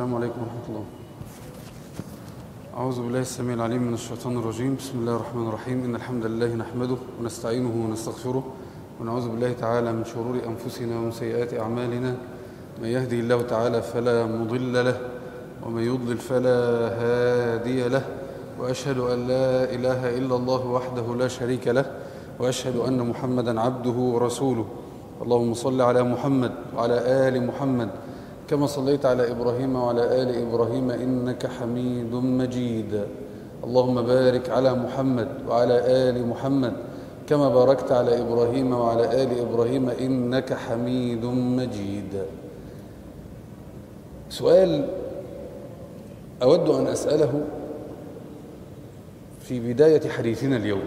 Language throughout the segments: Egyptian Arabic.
السلام عليكم ورحمة الله أعوذ بالله السميع العليم من الشيطان الرجيم بسم الله الرحمن الرحيم إن الحمد لله نحمده ونستعينه ونستغفره ونعوذ بالله تعالى من شرور أنفسنا ومن سيئات أعمالنا من يهدي الله تعالى فلا مضل له ومن يضلل فلا هادي له وأشهد أن لا إله إلا الله وحده لا شريك له وأشهد أن محمدا عبده ورسوله اللهم صل على محمد وعلى آل محمد كما صليت على إبراهيم وعلى آل إبراهيم إنك حميد مجيد اللهم بارك على محمد وعلى آل محمد كما باركت على إبراهيم وعلى آل إبراهيم إنك حميد مجيد سؤال أود أن أسأله في بداية حديثنا اليوم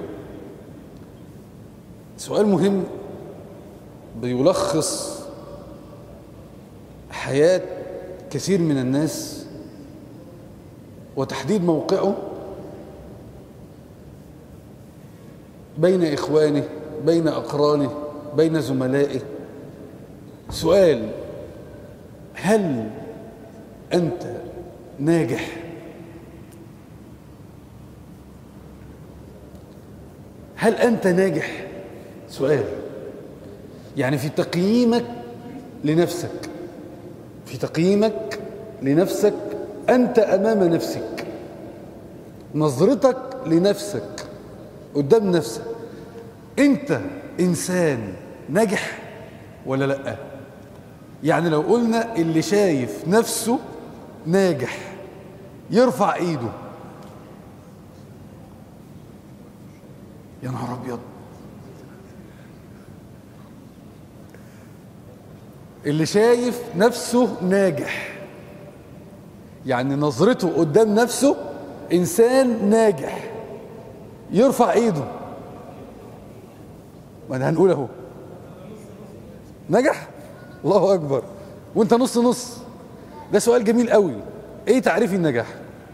سؤال مهم بيلخص حياة كثير من الناس وتحديد موقعه بين إخوانه بين أقرانه بين زملائه سؤال هل أنت ناجح هل أنت ناجح سؤال يعني في تقييمك لنفسك في تقييمك لنفسك أنت أمام نفسك نظرتك لنفسك قدام نفسك أنت إنسان ناجح ولا لأ يعني لو قلنا اللي شايف نفسه ناجح يرفع ايده يا نهار ابيض اللي شايف نفسه ناجح يعني نظرته قدام نفسه انسان ناجح يرفع ايده ما انا هنقول اهو نجح الله اكبر وانت نص نص ده سؤال جميل قوي ايه تعريف النجاح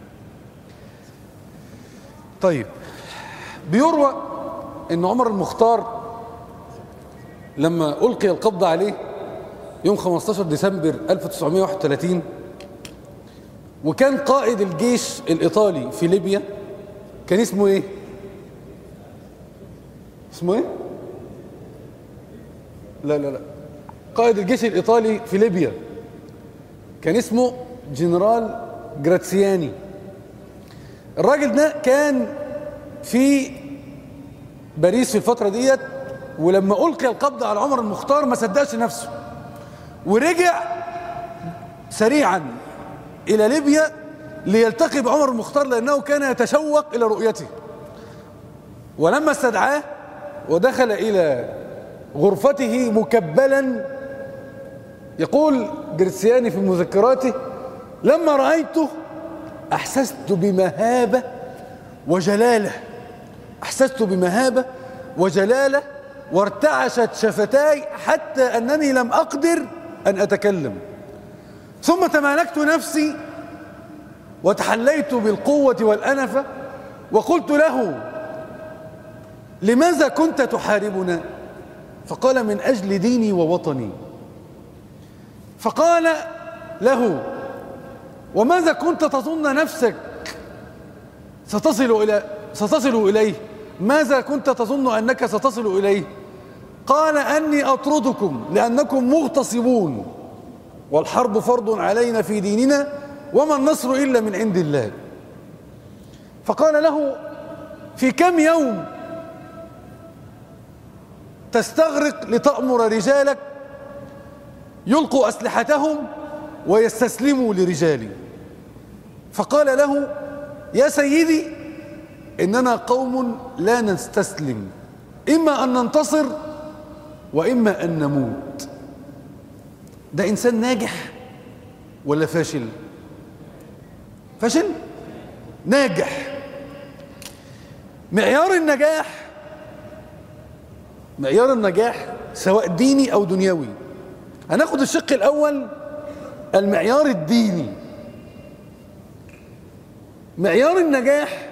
طيب بيروى ان عمر المختار لما القي القبض عليه يوم 15 ديسمبر 1931 وكان قائد الجيش الايطالي في ليبيا كان اسمه ايه اسمه ايه لا لا لا قائد الجيش الايطالي في ليبيا كان اسمه جنرال جراتسياني الراجل ده كان في باريس في الفترة ديت ولما ألقي القبض على عمر المختار ما صدقش نفسه ورجع سريعا إلى ليبيا ليلتقي بعمر المختار لأنه كان يتشوق إلى رؤيته ولما استدعاه ودخل إلى غرفته مكبلا يقول جرسياني في مذكراته لما رأيته أحسست بمهابة وجلالة أحسست بمهابة وجلالة وارتعشت شفتاي حتى أنني لم أقدر أن أتكلم ثم تمالكت نفسي وتحليت بالقوة والأنفة وقلت له لماذا كنت تحاربنا فقال من أجل ديني ووطني فقال له وماذا كنت تظن نفسك ستصل إلى ستصل إليه ماذا كنت تظن أنك ستصل إليه قال أني أطردكم لأنكم مغتصبون والحرب فرض علينا في ديننا وما النصر إلا من عند الله فقال له في كم يوم تستغرق لتأمر رجالك يلقوا أسلحتهم ويستسلموا لرجالي فقال له يا سيدي إننا قوم لا نستسلم إما أن ننتصر وإما أن نموت ده إنسان ناجح ولا فاشل فاشل ناجح معيار النجاح معيار النجاح سواء ديني أو دنيوي هناخد الشق الأول المعيار الديني معيار النجاح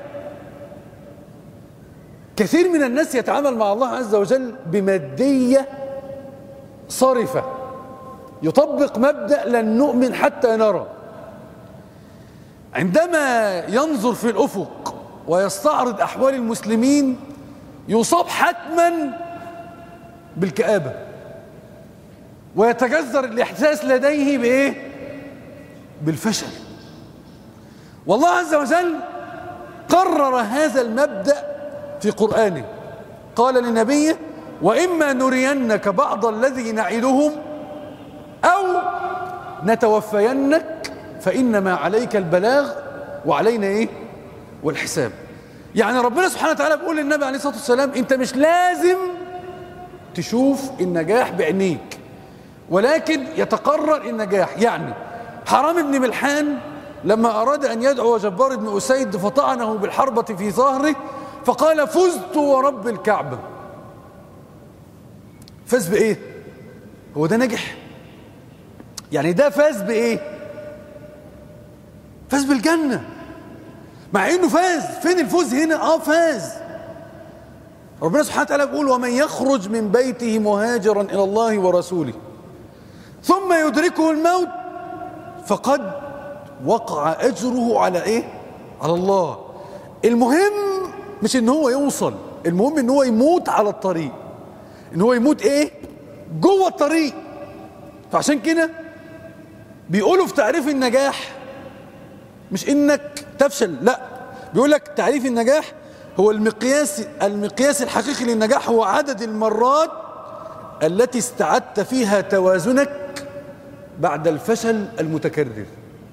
كثير من الناس يتعامل مع الله عز وجل بمادية صارفة يطبق مبدأ لن نؤمن حتى نرى عندما ينظر في الأفق ويستعرض أحوال المسلمين يصاب حتما بالكآبة ويتجذر الإحساس لديه بإيه؟ بالفشل والله عز وجل قرر هذا المبدأ في قرآنه قال لنبيه وإما نرينك بعض الذي نعدهم أو نتوفينك فإنما عليك البلاغ وعلينا إيه والحساب يعني ربنا سبحانه وتعالى بيقول للنبي عليه الصلاة والسلام أنت مش لازم تشوف النجاح بعينيك ولكن يتقرر النجاح يعني حرام بن ملحان لما أراد أن يدعو جبار بن أسيد فطعنه بالحربة في ظهره فقال فزت ورب الكعبة فاز بإيه هو ده نجح يعني ده فاز بإيه فاز بالجنة مع انه فاز فين الفوز هنا اه فاز ربنا سبحانه وتعالى بيقول ومن يخرج من بيته مهاجرا الى الله ورسوله ثم يدركه الموت فقد وقع اجره على ايه على الله المهم مش ان هو يوصل المهم ان هو يموت على الطريق ان هو يموت ايه جوه الطريق فعشان كده بيقولوا في تعريف النجاح مش انك تفشل لا بيقول لك تعريف النجاح هو المقياس المقياس الحقيقي للنجاح هو عدد المرات التي استعدت فيها توازنك بعد الفشل المتكرر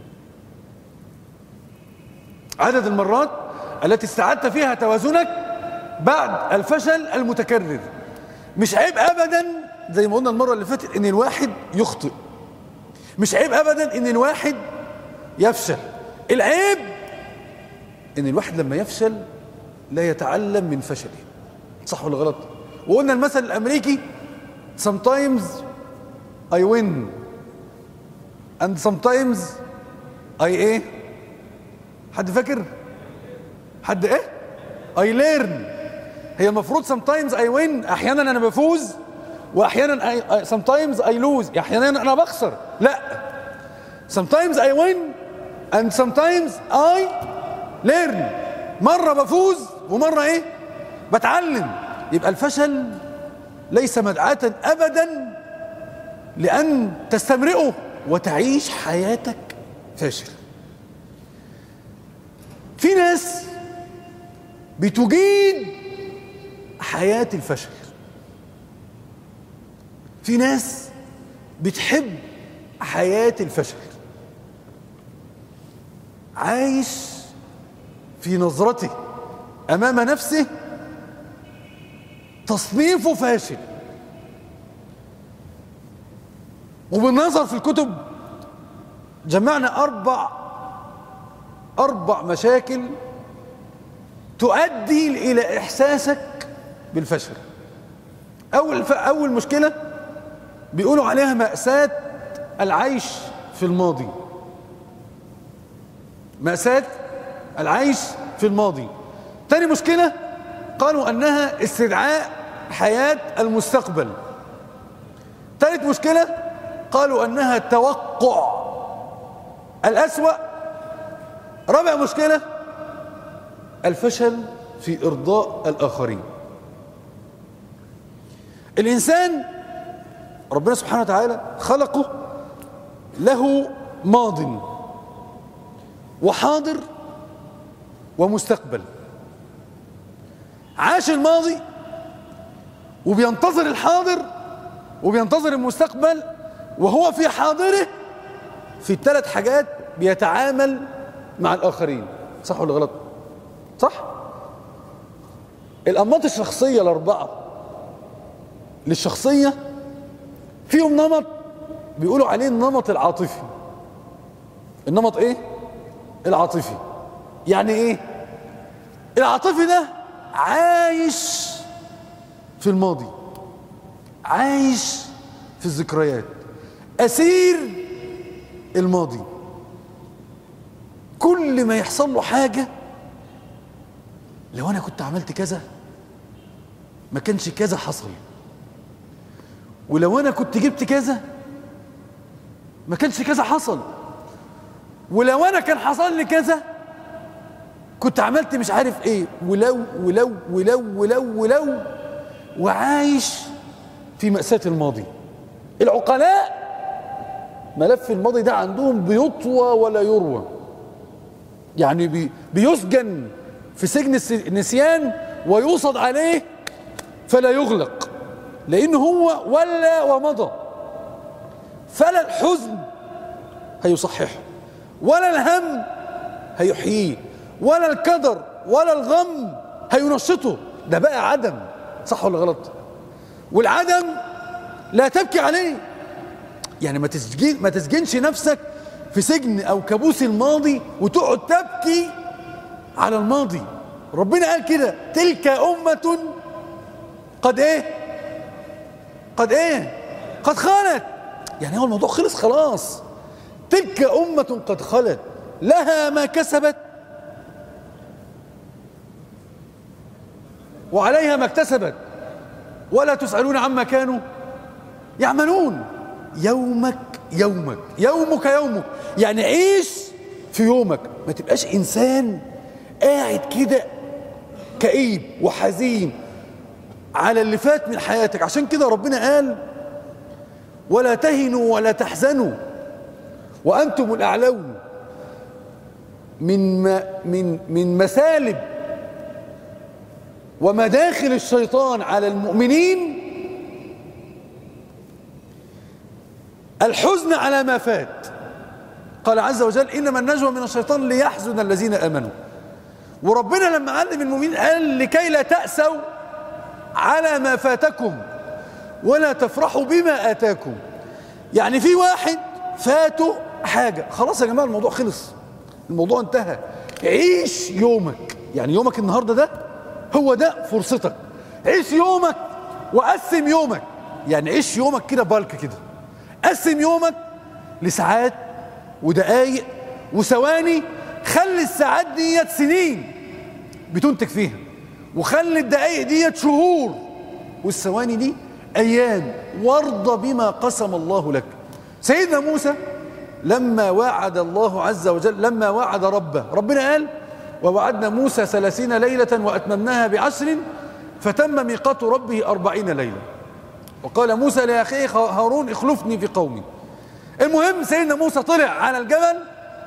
عدد المرات التي استعدت فيها توازنك بعد الفشل المتكرر مش عيب ابدا زي ما قلنا المره اللي فاتت ان الواحد يخطئ مش عيب ابدا ان الواحد يفشل العيب ان الواحد لما يفشل لا يتعلم من فشله صح ولا غلط وقلنا المثل الامريكي sometimes I win and sometimes I ايه حد فاكر حد ايه I learn هي المفروض sometimes I win احيانا انا بفوز واحيانا I, I, sometimes I lose احيانا انا بخسر لا sometimes I win and sometimes I learn مرة بفوز ومرة ايه بتعلم يبقى الفشل ليس مدعاة ابدا لان تستمرئه وتعيش حياتك فاشل في ناس بتجيد حياة الفشل في ناس بتحب حياة الفشل عايش في نظرته امام نفسه تصنيفه فاشل وبالنظر في الكتب جمعنا اربع اربع مشاكل تؤدي الى احساسك بالفشل اول اول مشكله بيقولوا عليها ماساه العيش في الماضي مأساة العيش في الماضي تاني مشكلة قالوا أنها استدعاء حياة المستقبل ثالث مشكلة قالوا أنها توقع الأسوأ رابع مشكلة الفشل في إرضاء الآخرين الإنسان ربنا سبحانه وتعالى خلقه له ماضٍ وحاضر ومستقبل عاش الماضي وبينتظر الحاضر وبينتظر المستقبل وهو في حاضره في الثلاث حاجات بيتعامل مع الآخرين صح ولا غلط صح الأنماط الشخصية الأربعة للشخصية فيهم نمط بيقولوا عليه النمط العاطفي النمط ايه العاطفي يعني ايه العاطفي ده عايش في الماضي عايش في الذكريات اسير الماضي كل ما يحصل له حاجه لو انا كنت عملت كذا ما كانش كذا حصل ولو انا كنت جبت كذا ما كانش كذا حصل ولو انا كان حصل لي كذا كنت عملت مش عارف ايه ولو ولو ولو ولو ولو وعايش في مأساة الماضي العقلاء ملف الماضي ده عندهم بيطوى ولا يروى يعني بي بيسجن في سجن الس- النسيان ويوصد عليه فلا يغلق لأن هو ولا ومضى فلا الحزن هيصححه ولا الهم هيحييه ولا الكدر ولا الغم هينشطه ده بقى عدم صح ولا غلط والعدم لا تبكي عليه يعني ما تسجن ما تسجنش نفسك في سجن او كابوس الماضي وتقعد تبكي على الماضي ربنا قال كده تلك أمة قد ايه قد ايه قد خلت يعني هو الموضوع خلص خلاص تلك أمة قد خلت لها ما كسبت وعليها ما اكتسبت ولا تسألون عما كانوا يعملون يومك يومك يومك يومك يعني عيش في يومك ما تبقاش إنسان قاعد كده كئيب وحزين على اللي فات من حياتك عشان كده ربنا قال ولا تهنوا ولا تحزنوا وأنتم الأعلون من ما من من مسالب ومداخل الشيطان على المؤمنين الحزن على ما فات قال عز وجل إنما النجوى من الشيطان ليحزن الذين آمنوا وربنا لما علم المؤمنين قال لكي لا تأسوا على ما فاتكم ولا تفرحوا بما آتاكم يعني في واحد فاته حاجة خلاص يا جماعة الموضوع خلص الموضوع انتهى عيش يومك يعني يومك النهاردة ده هو ده فرصتك عيش يومك وقسم يومك يعني عيش يومك كده بالك كده قسم يومك لساعات ودقايق وثواني خلي الساعات ديت سنين بتنتج فيها وخلي الدقايق ديت شهور والثواني دي ايام وارضى بما قسم الله لك سيدنا موسى لما وعد الله عز وجل لما وعد ربه ربنا قال ووعدنا موسى ثلاثين ليلة وأتممناها بعشر فتم ميقات ربه أربعين ليلة وقال موسى لأخيه هارون اخلفني في قومي المهم سيدنا موسى طلع على الجبل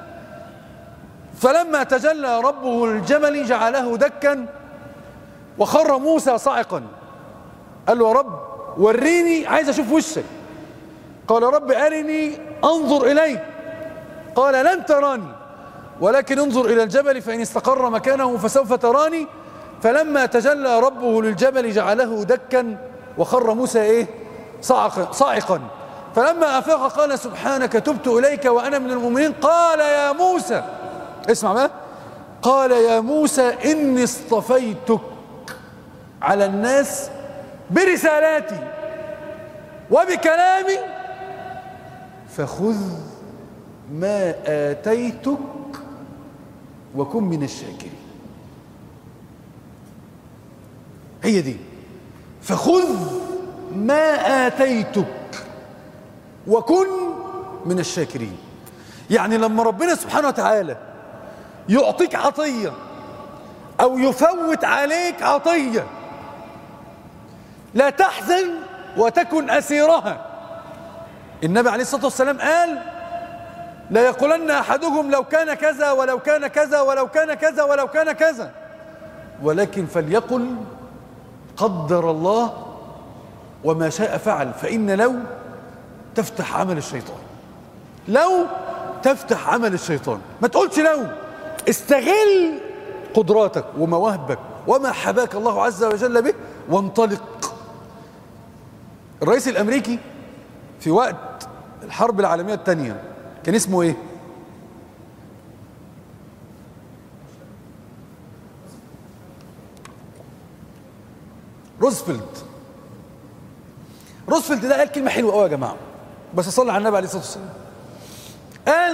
فلما تجلى ربه الجبل جعله دكا وخر موسى صاعقا قال له يا رب وريني عايز اشوف وشك قال رب ارني انظر اليك قال لن تراني ولكن انظر الى الجبل فان استقر مكانه فسوف تراني فلما تجلى ربه للجبل جعله دكا وخر موسى ايه صاعقا, صاعقا فلما افاق قال سبحانك تبت اليك وانا من المؤمنين قال يا موسى اسمع بقى قال يا موسى اني اصطفيتك على الناس برسالاتي وبكلامي فخذ ما آتيتك وكن من الشاكرين هي دي فخذ ما آتيتك وكن من الشاكرين يعني لما ربنا سبحانه وتعالى يعطيك عطية أو يفوت عليك عطية لا تحزن وتكن أسيرها النبي عليه الصلاة والسلام قال لا يقولن أحدكم لو كان كذا ولو كان كذا ولو كان كذا ولو كان كذا ولكن فليقل قدر الله وما شاء فعل فإن لو تفتح عمل الشيطان لو تفتح عمل الشيطان ما تقولش لو استغل قدراتك ومواهبك وما حباك الله عز وجل به وانطلق الرئيس الأمريكي في وقت الحرب العالمية الثانية كان اسمه ايه روزفلت روزفلت ده قال كلمة حلوة قوي يا جماعة بس صلى على النبي عليه الصلاة والسلام قال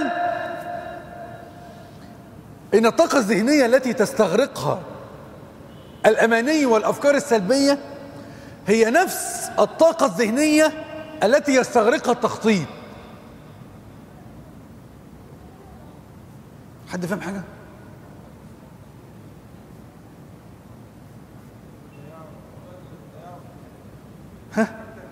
إن الطاقة الذهنية التي تستغرقها الأماني والأفكار السلبية هي نفس الطاقة الذهنية التي يستغرقها التخطيط حد فاهم حاجه ها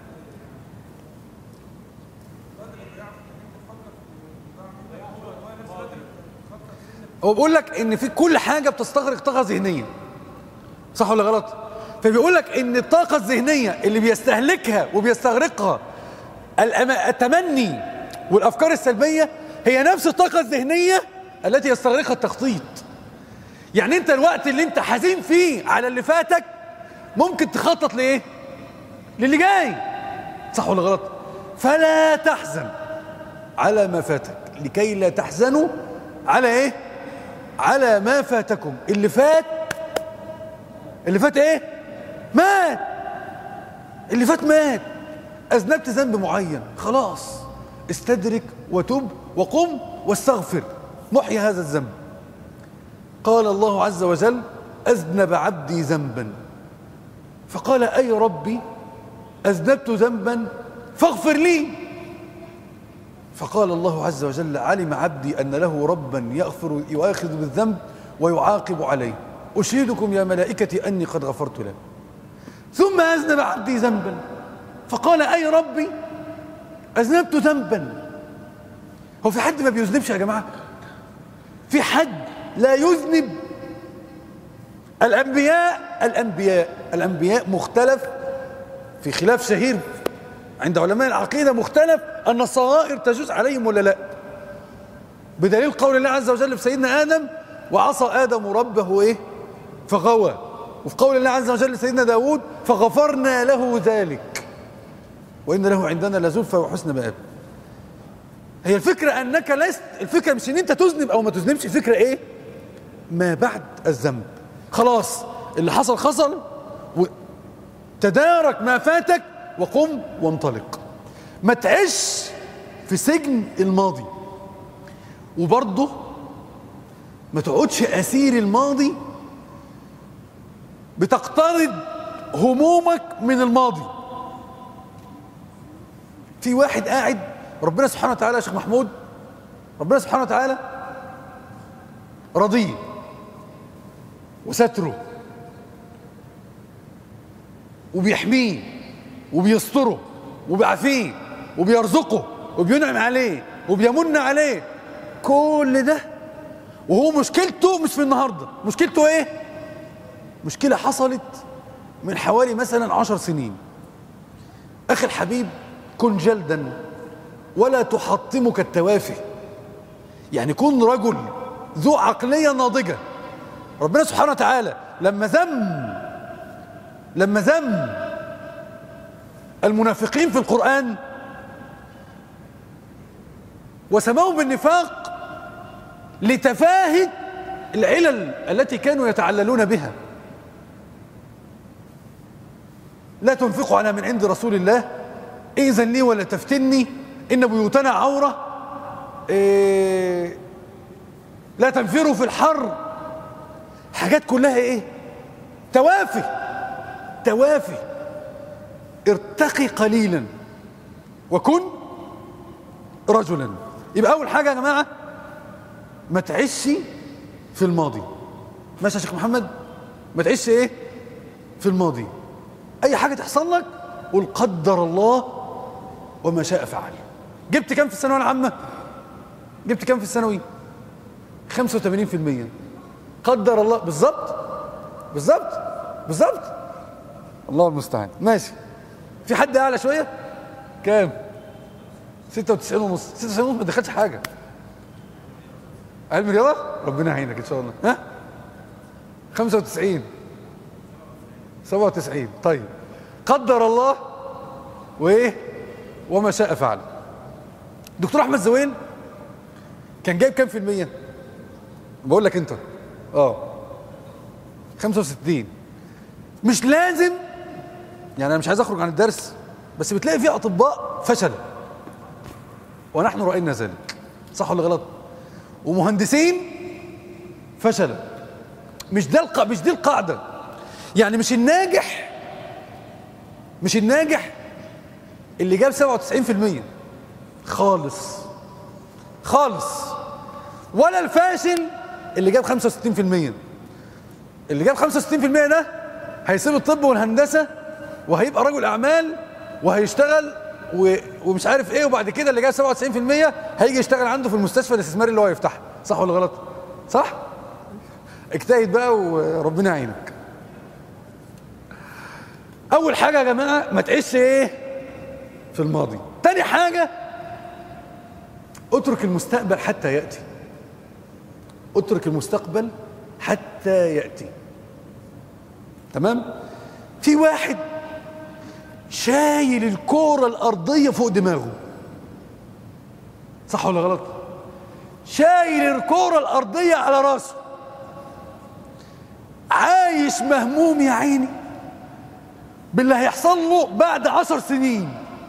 هو بيقول لك ان في كل حاجه بتستغرق طاقه ذهنيه صح ولا غلط فبيقول لك ان الطاقه الذهنيه اللي بيستهلكها وبيستغرقها الأما- التمني والافكار السلبيه هي نفس الطاقه الذهنيه التي يستغرقها التخطيط يعني انت الوقت اللي انت حزين فيه على اللي فاتك ممكن تخطط لايه للي جاي صح ولا غلط فلا تحزن على ما فاتك لكي لا تحزنوا على ايه على ما فاتكم اللي فات اللي فات ايه مات اللي فات مات اذنبت ذنب معين خلاص استدرك وتب وقم واستغفر محي هذا الذنب قال الله عز وجل اذنب عبدي ذنبا فقال اي ربي اذنبت ذنبا فاغفر لي فقال الله عز وجل علم عبدي أن له ربا يغفر يؤاخذ بالذنب ويعاقب عليه أشهدكم يا ملائكتي أني قد غفرت له ثم أذنب عبدي ذنبا فقال أي ربي أذنبت ذنبا هو في حد ما بيذنبش يا جماعة في حد لا يذنب الأنبياء الأنبياء الأنبياء مختلف في خلاف شهير عند علماء العقيدة مختلف أن الصغائر تجوز عليهم ولا لا بدليل قول الله عز وجل في سيدنا آدم وعصى آدم ربه إيه فغوى وفي قول الله عز وجل لسيدنا داود فغفرنا له ذلك وإن له عندنا لزلفى وحسن مآب هي الفكرة أنك لست الفكرة مش أن أنت تذنب أو ما تذنبش الفكرة إيه ما بعد الذنب خلاص اللي حصل حصل تدارك ما فاتك وقم وانطلق ما تعيش في سجن الماضي وبرضه ما تقعدش اسير الماضي بتقترض همومك من الماضي في واحد قاعد ربنا سبحانه وتعالى يا شيخ محمود ربنا سبحانه وتعالى رضيه وستره وبيحميه وبيستره وبيعافيه وبيرزقه وبينعم عليه وبيمن عليه كل ده وهو مشكلته مش في النهارده مشكلته ايه مشكله حصلت من حوالي مثلا عشر سنين اخي الحبيب كن جلدا ولا تحطمك التوافه يعني كن رجل ذو عقليه ناضجه ربنا سبحانه وتعالى لما ذم لما ذم المنافقين في القرآن وسموهم بالنفاق لتفاهة العلل التي كانوا يتعللون بها لا تنفقوا على من عند رسول الله إذن لي ولا تفتني إن بيوتنا عورة إيه لا تنفروا في الحر حاجات كلها إيه توافه توافه ارتقي قليلا وكن رجلا يبقى اول حاجه يا جماعه ما تعيش في الماضي ماشي يا شيخ محمد ما تعيش ايه في الماضي اي حاجه تحصل لك قل قدر الله وما شاء فعل جبت كام في الثانويه العامه جبت كام في الثانوي 85% قدر الله بالظبط بالظبط بالظبط الله المستعان ماشي في حد اعلى شويه كام 96 ونص 96 ونص ما دخلش حاجه علم رياضه ربنا يعينك ان شاء الله ها 95 97 طيب قدر الله وايه وما شاء فعل دكتور احمد زويل كان جايب كام في المية بقول لك انت اه 65 مش لازم يعني انا مش عايز اخرج عن الدرس بس بتلاقي في اطباء فشلوا ونحن راينا ذلك صح ولا غلط ومهندسين فشلوا مش ده الق... مش دي القاعده يعني مش الناجح مش الناجح اللي جاب 97% خالص خالص ولا الفاشل اللي جاب 65% اللي جاب 65% ده هيسيب الطب والهندسه وهيبقى رجل اعمال وهيشتغل و... ومش عارف ايه وبعد كده اللي جاب 97% هيجي يشتغل عنده في المستشفى الاستثماري اللي هو يفتحها صح ولا غلط صح اجتهد بقى وربنا يعينك اول حاجه يا جماعه ما تعيش ايه في الماضي تاني حاجه اترك المستقبل حتى ياتي اترك المستقبل حتى ياتي تمام في واحد شايل الكوره الارضيه فوق دماغه صح ولا غلط شايل الكوره الارضيه على راسه عايش مهموم يا عيني باللي هيحصل له بعد عشر سنين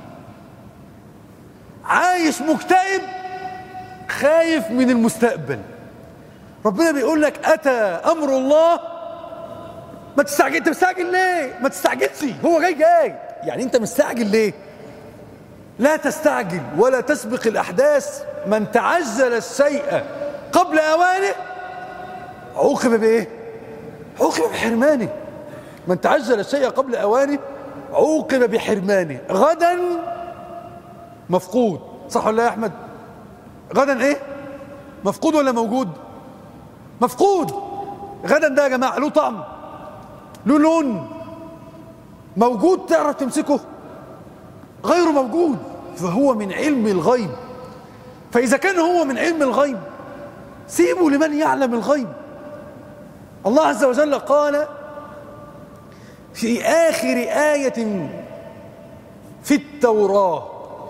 عايش مكتئب خايف من المستقبل ربنا بيقول لك اتى امر الله ما تستعجل انت مستعجل ليه ما تستعجلش هو جاي جاي يعني انت مستعجل ليه لا تستعجل ولا تسبق الاحداث من تعجل الشيء قبل اوانه عوقب بايه عوقب بحرمانه من تعجل الشيء قبل اوانه عوقب بحرمانه غدا مفقود صح ولا يا احمد غدا ايه مفقود ولا موجود مفقود غدا ده يا جماعه له طعم له لون موجود تعرف تمسكه غير موجود فهو من علم الغيب فاذا كان هو من علم الغيب سيبوا لمن يعلم الغيب الله عز وجل قال في آخر آية في التوراة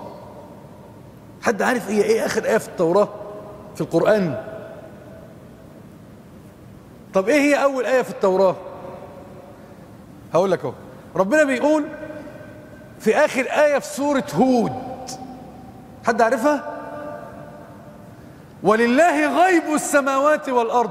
حد عارف هي ايه آخر آية في التوراة في القرآن طب ايه هي أول آية في التوراة هقول لك اهو ربنا بيقول في آخر آية في سورة هود حد عارفها ولله غيب السماوات والأرض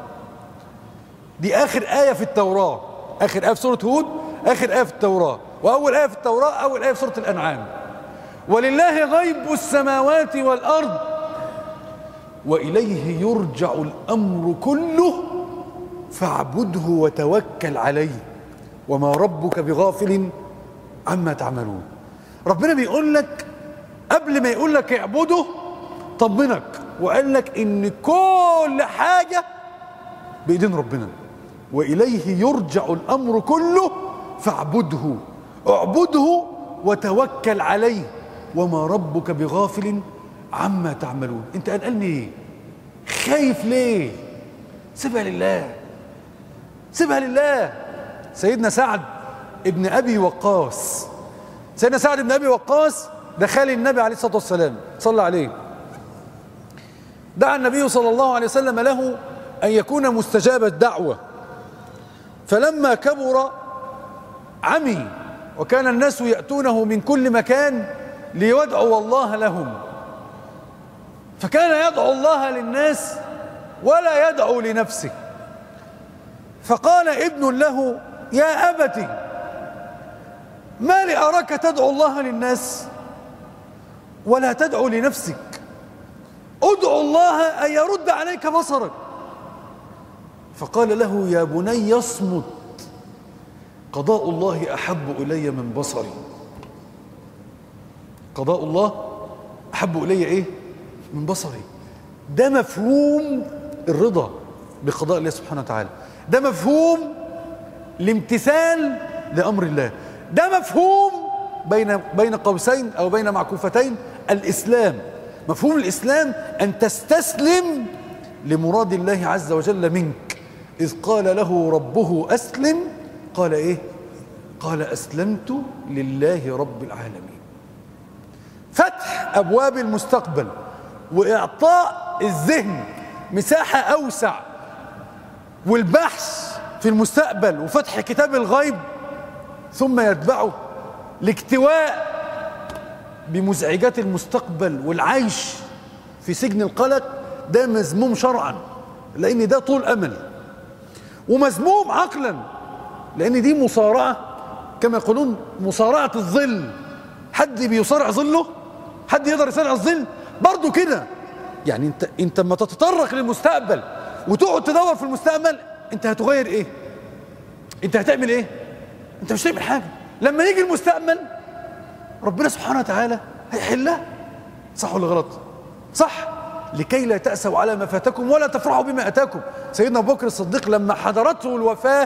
دي آخر آية في التوراة آخر آية في سورة هود آخر آية في التوراة وأول آية في التوراة أول آية في سورة الأنعام ولله غيب السماوات والأرض وإليه يرجع الأمر كله فاعبده وتوكل عليه وما ربك بغافل عما تعملون ربنا بيقول لك قبل ما يقول لك اعبده طمنك وقال لك ان كل حاجه بايدين ربنا واليه يرجع الامر كله فاعبده اعبده وتوكل عليه وما ربك بغافل عما تعملون انت قلقان ليه خايف ليه سيبها لله سيبها لله سيدنا سعد ابن ابي وقاص سيدنا سعد بن ابي وقاص ده خالي النبي عليه الصلاه والسلام صلى عليه دعا النبي صلى الله عليه وسلم له ان يكون مستجاب الدعوه فلما كبر عمي وكان الناس ياتونه من كل مكان ليدعو الله لهم فكان يدعو الله للناس ولا يدعو لنفسه فقال ابن له يا أبت ما لي أراك تدعو الله للناس ولا تدعو لنفسك ادعو الله أن يرد عليك بصرك فقال له يا بني اصمت قضاء الله أحب إلي من بصري قضاء الله أحب إلي إيه من بصري ده مفهوم الرضا بقضاء الله سبحانه وتعالى ده مفهوم الامتثال لامر الله ده مفهوم بين بين قوسين او بين معكوفتين الاسلام مفهوم الاسلام ان تستسلم لمراد الله عز وجل منك اذ قال له ربه اسلم قال ايه قال اسلمت لله رب العالمين فتح ابواب المستقبل واعطاء الذهن مساحه اوسع والبحث في المستقبل وفتح كتاب الغيب ثم يتبعه الاكتواء بمزعجات المستقبل والعيش في سجن القلق ده مذموم شرعا لان ده طول امل ومذموم عقلا لان دي مصارعه كما يقولون مصارعه الظل حد بيصارع ظله حد يقدر يصارع الظل برضه كده يعني انت انت لما تتطرق للمستقبل وتقعد تدور في المستقبل انت هتغير ايه انت هتعمل ايه انت مش هتعمل حاجه لما يجي المستقبل ربنا سبحانه وتعالى هيحلها صح ولا غلط صح لكي لا تأسوا على ما فاتكم ولا تفرحوا بما أتاكم سيدنا أبو بكر الصديق لما حضرته الوفاة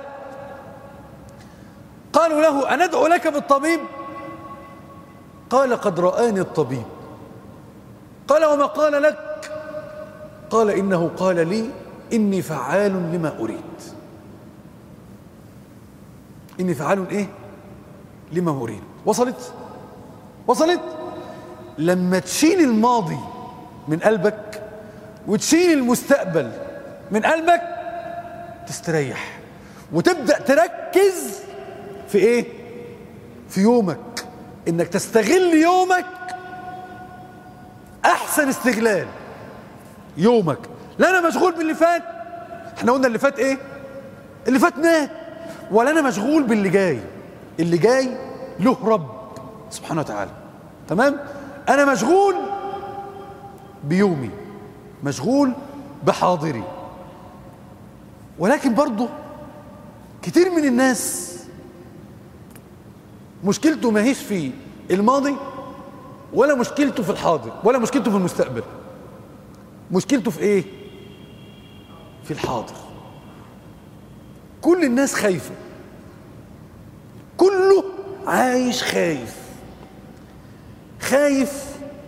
قالوا له أندعو لك بالطبيب قال قد رآني الطبيب قال وما قال لك قال إنه قال لي إني فعال لما أريد إني فعال إيه لما أريد وصلت وصلت لما تشيل الماضي من قلبك وتشيل المستقبل من قلبك تستريح وتبدأ تركز في ايه في يومك انك تستغل يومك احسن استغلال يومك لا انا مشغول باللي فات احنا قلنا اللي فات ايه اللي فات مات ولا انا مشغول باللي جاي اللي جاي له رب سبحانه وتعالى تمام انا مشغول بيومي مشغول بحاضري ولكن برضه كتير من الناس مشكلته ما هيش في الماضي ولا مشكلته في الحاضر ولا مشكلته في المستقبل مشكلته في ايه في الحاضر كل الناس خايفة كله عايش خايف خايف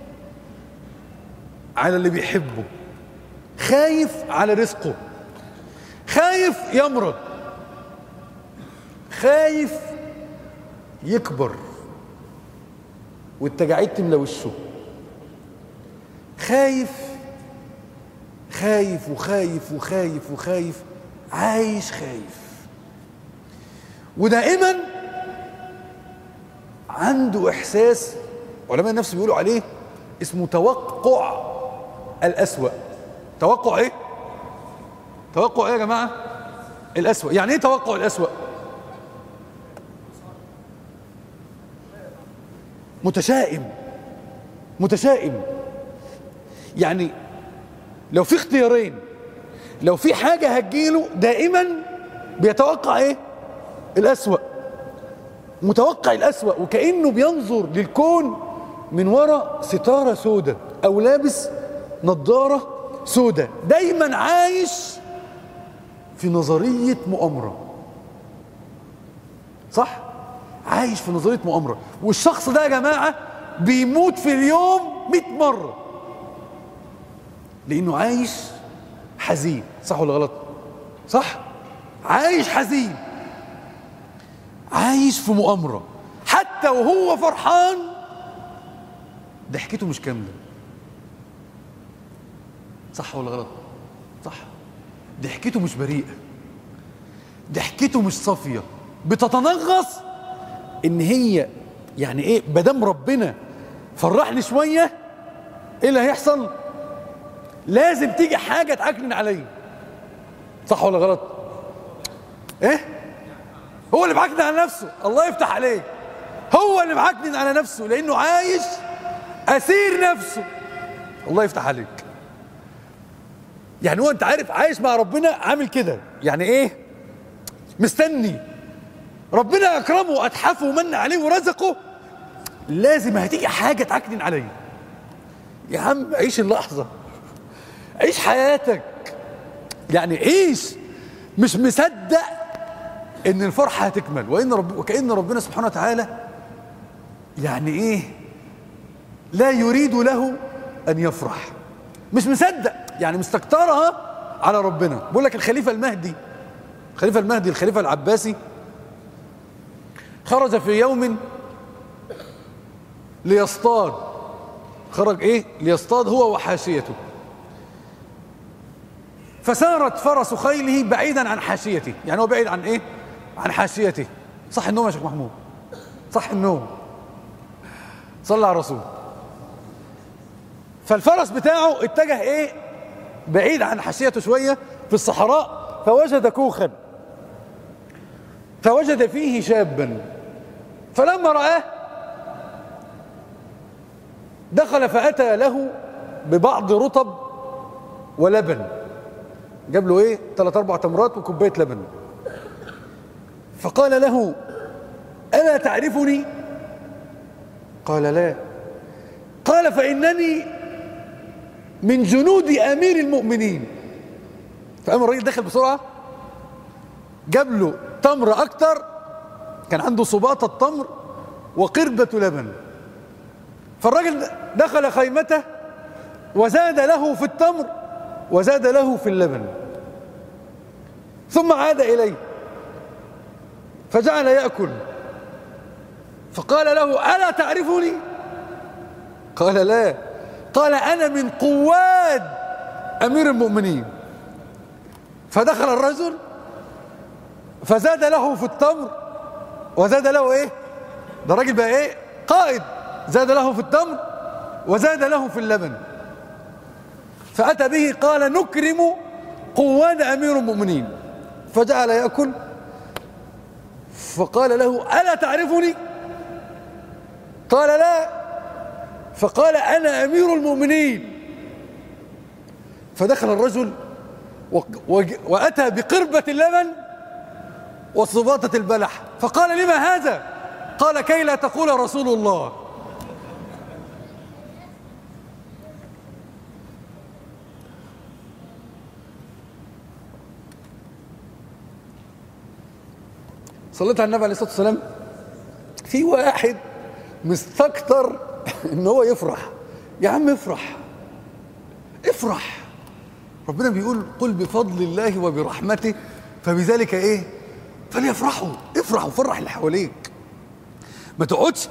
على اللي بيحبه خايف على رزقه خايف يمرض خايف يكبر والتجاعيد تملى وشه خايف خايف وخايف وخايف وخايف عايش خايف ودائما عنده احساس علماء النفس بيقولوا عليه اسمه توقع الأسوأ توقع ايه توقع ايه يا جماعة الأسوأ يعني ايه توقع الأسوأ متشائم متشائم يعني لو في اختيارين لو في حاجة هتجيله دائما بيتوقع ايه الأسوأ متوقع الأسوأ وكأنه بينظر للكون من وراء ستارة سودة أو لابس نظارة سودة دايما عايش في نظرية مؤامرة صح؟ عايش في نظرية مؤامرة والشخص ده يا جماعة بيموت في اليوم 100 مرة لأنه عايش حزين صح ولا غلط؟ صح؟ عايش حزين عايش في مؤامرة حتى وهو فرحان ضحكته مش كاملة صح ولا غلط صح ضحكته مش بريئة ضحكته مش صافية بتتنغص ان هي يعني ايه بدام ربنا فرحني شوية ايه اللي هيحصل لازم تيجي حاجة تعكنن عليا صح ولا غلط ايه هو اللي معكنن على نفسه الله يفتح عليه هو اللي معكنن على نفسه لانه عايش اسير نفسه الله يفتح عليك يعني هو انت عارف عايش مع ربنا عامل كده يعني ايه مستني ربنا اكرمه واتحفه ومن عليه ورزقه لازم هتيجي حاجه تعكنن عليا يا عم عيش اللحظه عيش حياتك يعني عيش مش مصدق ان الفرحه هتكمل وان رب وكان ربنا سبحانه وتعالى يعني ايه لا يريد له ان يفرح مش مصدق يعني مستكترها على ربنا بقول لك الخليفه المهدي الخليفه المهدي الخليفه العباسي خرج في يوم ليصطاد خرج ايه ليصطاد هو وحاشيته فسارت فرس خيله بعيدا عن حاشيته يعني هو بعيد عن ايه عن حاشيته صح النوم يا شيخ محمود صح النوم صلى على الرسول فالفرس بتاعه اتجه ايه بعيد عن حاشيته شويه في الصحراء فوجد كوخا فوجد فيه شابا فلما رآه دخل فأتى له ببعض رطب ولبن جاب له ايه ثلاث اربع تمرات وكوبايه لبن فقال له الا تعرفني قال لا قال فانني من جنود امير المؤمنين فقام الراجل دخل بسرعه جاب له تمر اكتر كان عنده صباطه تمر وقربه لبن فالراجل دخل خيمته وزاد له في التمر وزاد له في اللبن ثم عاد إليه فجعل يأكل فقال له ألا تعرفني قال لا قال أنا من قواد أمير المؤمنين فدخل الرجل فزاد له في التمر وزاد له ايه ده راجل بقى ايه قائد زاد له في التمر وزاد له في اللبن فأتى به قال نكرم قواد أمير المؤمنين فجعل يأكل فقال له ألا تعرفني قال لا فقال أنا أمير المؤمنين فدخل الرجل وأتى بقربة اللبن وصباطة البلح فقال لما هذا قال كي لا تقول رسول الله صليت على النبي عليه الصلاه والسلام في واحد مستكتر ان هو يفرح يا عم افرح افرح ربنا بيقول قل بفضل الله وبرحمته فبذلك ايه فليفرحوا افرحوا فرح اللي حواليك ما تقعدش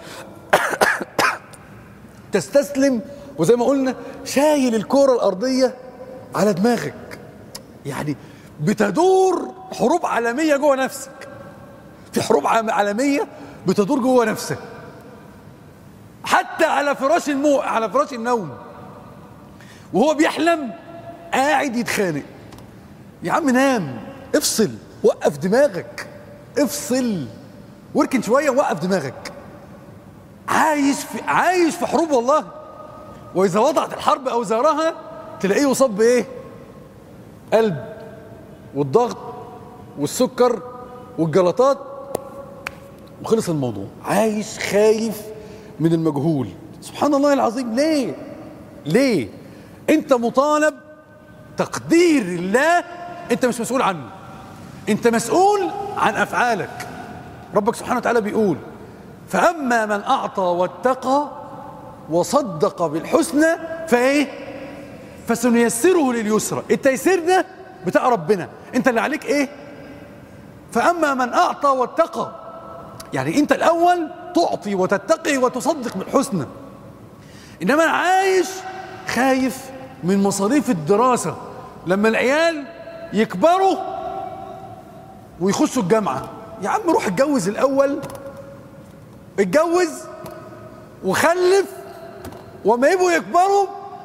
تستسلم وزي ما قلنا شايل الكرة الأرضية على دماغك يعني بتدور حروب عالمية جوه نفسك في حروب عالمية بتدور جوه نفسك حتى على فراش المو على فراش النوم وهو بيحلم قاعد يتخانق يا عم نام افصل وقف دماغك افصل واركن شويه وقف دماغك عايش في عايش في حروب والله واذا وضعت الحرب اوزارها تلاقيه يصاب بايه قلب والضغط والسكر والجلطات وخلص الموضوع عايش خايف من المجهول سبحان الله العظيم ليه ليه انت مطالب تقدير الله انت مش مسؤول عنه انت مسؤول عن افعالك ربك سبحانه وتعالى بيقول فاما من اعطى واتقى وصدق بالحسنى فايه فسنيسره لليسرى التيسير ده بتاع ربنا انت اللي عليك ايه فاما من اعطى واتقى يعني انت الاول تعطي وتتقي وتصدق بالحسنى انما انا عايش خايف من مصاريف الدراسه لما العيال يكبروا ويخشوا الجامعه يا عم روح اتجوز الاول اتجوز وخلف وما يبقوا يكبروا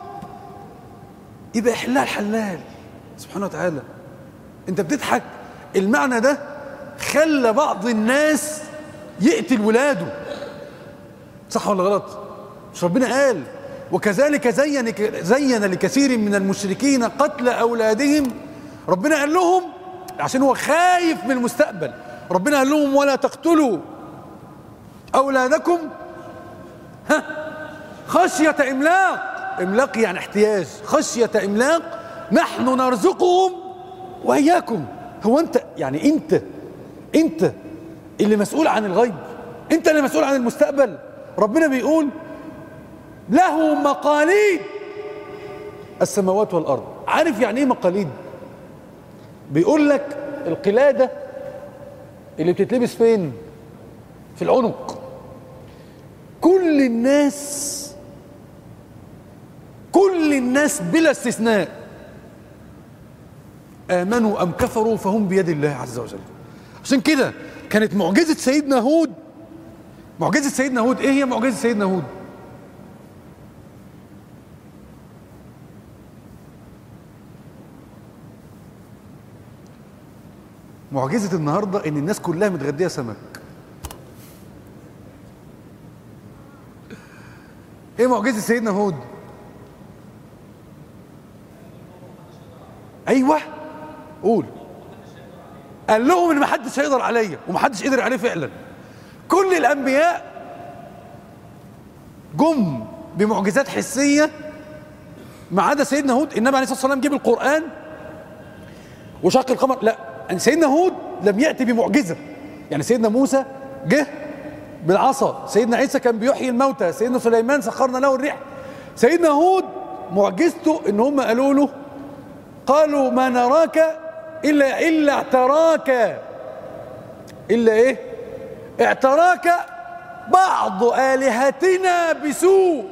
يبقى حلال حلال سبحانه وتعالى انت بتضحك المعنى ده خلى بعض الناس يقتل ولاده صح ولا غلط مش ربنا قال وكذلك زين زين لكثير من المشركين قتل اولادهم ربنا قال لهم عشان هو خايف من المستقبل ربنا قال لهم ولا تقتلوا اولادكم ها خشيه املاق املاق يعني احتياج خشيه املاق نحن نرزقهم واياكم هو انت يعني انت انت اللي مسؤول عن الغيب انت اللي مسؤول عن المستقبل ربنا بيقول له مقاليد السماوات والارض عارف يعني ايه مقاليد بيقول لك القلاده اللي بتتلبس فين في العنق كل الناس كل الناس بلا استثناء امنوا ام كفروا فهم بيد الله عز وجل عشان كده كانت معجزه سيدنا هود معجزه سيدنا هود ايه هي معجزه سيدنا هود معجزة النهاردة إن الناس كلها متغدية سمك. إيه معجزة سيدنا هود؟ ايوه قول قال لهم ان ما حدش هيقدر عليا وما حدش قدر عليه فعلا كل الانبياء جم بمعجزات حسيه ما عدا سيدنا هود النبي عليه الصلاه والسلام جيب القران وشق القمر لا يعني سيدنا هود لم ياتي بمعجزه يعني سيدنا موسى جه بالعصا سيدنا عيسى كان بيحيي الموتى سيدنا سليمان سخرنا له الريح سيدنا هود معجزته ان هم قالوا له قالوا ما نراك الا الا اعتراك الا ايه اعتراك بعض الهتنا بسوء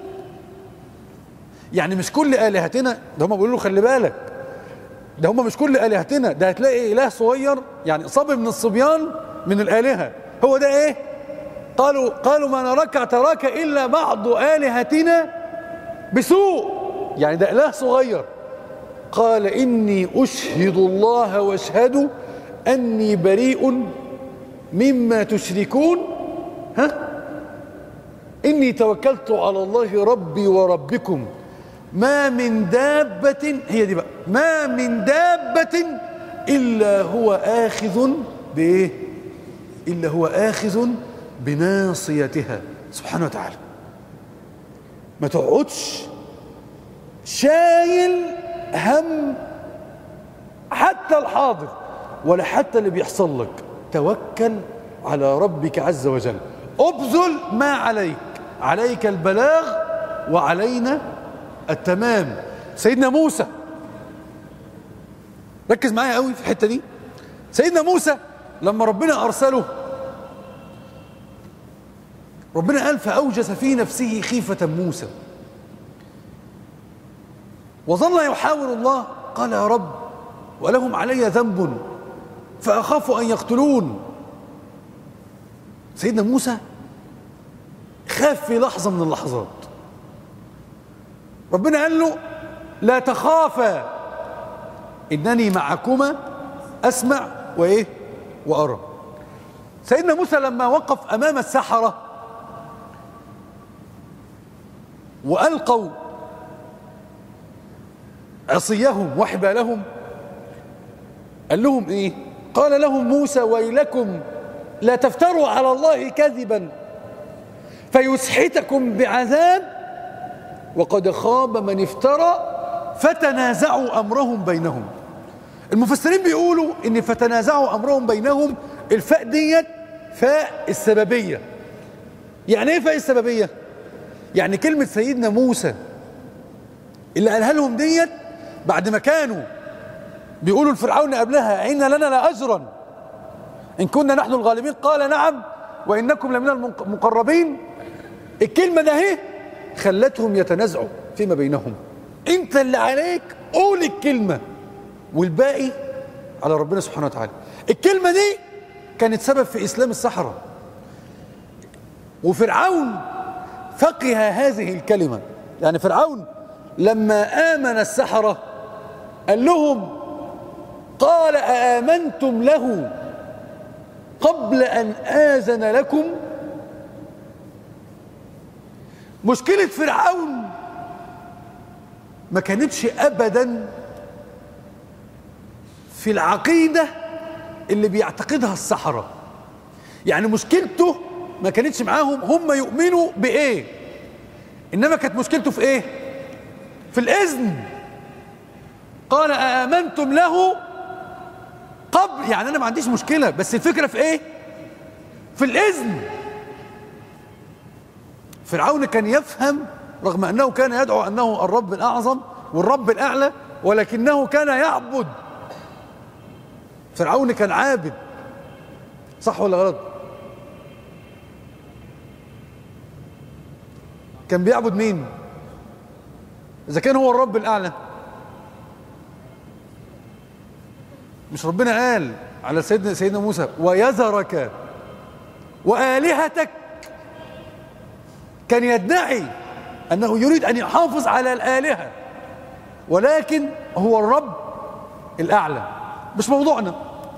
يعني مش كل الهتنا ده هم بيقولوا له خلي بالك ده هم مش كل الهتنا ده هتلاقي اله صغير يعني صبي من الصبيان من الالهه هو ده ايه قالوا قالوا ما نراك اعتراك الا بعض الهتنا بسوء يعني ده اله صغير قال اني اشهد الله واشهد اني بريء مما تشركون ها اني توكلت على الله ربي وربكم ما من دابة هي دي بقى ما من دابة إلا هو آخذ بإيه إلا هو آخذ بناصيتها سبحانه وتعالى ما تقعدش شايل هم حتى الحاضر ولا حتى اللي بيحصل لك توكل على ربك عز وجل ابذل ما عليك عليك البلاغ وعلينا التمام سيدنا موسى ركز معايا قوي في الحته دي سيدنا موسى لما ربنا ارسله ربنا قال فاوجس في نفسه خيفه موسى وظل يحاور الله قال يا رب ولهم علي ذنب فاخاف ان يقتلون سيدنا موسى خاف في لحظه من اللحظات ربنا قال له لا تخافا انني معكما اسمع وايه وارى سيدنا موسى لما وقف امام السحره والقوا عصيهم وحبالهم قال لهم ايه قال لهم موسى ويلكم لا تفتروا على الله كذبا فيسحتكم بعذاب وقد خاب من افترى فتنازعوا امرهم بينهم المفسرين بيقولوا ان فتنازعوا امرهم بينهم الفاء ديت فاء السببيه يعني ايه فاء السببيه يعني كلمه سيدنا موسى اللي قالها لهم ديت بعد ما كانوا بيقولوا لفرعون قبلها ان لنا لاجرا ان كنا نحن الغالبين قال نعم وانكم لمن المقربين الكلمه ده اهي خلتهم يتنازعوا فيما بينهم انت اللي عليك قول الكلمه والباقي على ربنا سبحانه وتعالى الكلمه دي كانت سبب في اسلام السحره وفرعون فقه هذه الكلمه يعني فرعون لما امن السحره قال لهم قال اامنتم له قبل ان اذن لكم مشكلة فرعون ما كانتش أبدا في العقيدة اللي بيعتقدها السحرة يعني مشكلته ما كانتش معاهم هم يؤمنوا بإيه إنما كانت مشكلته في إيه في الإذن قال آمنتم له قبل يعني أنا ما عنديش مشكلة بس الفكرة في إيه في الإذن فرعون كان يفهم رغم أنه كان يدعو أنه الرب الأعظم والرب الأعلى ولكنه كان يعبد فرعون كان عابد صح ولا غلط كان بيعبد مين إذا كان هو الرب الأعلى مش ربنا قال على سيدنا سيدنا موسى ويذرك وآلهتك كان يدعي أنه يريد أن يحافظ على الآلهة ولكن هو الرب الأعلى مش موضوعنا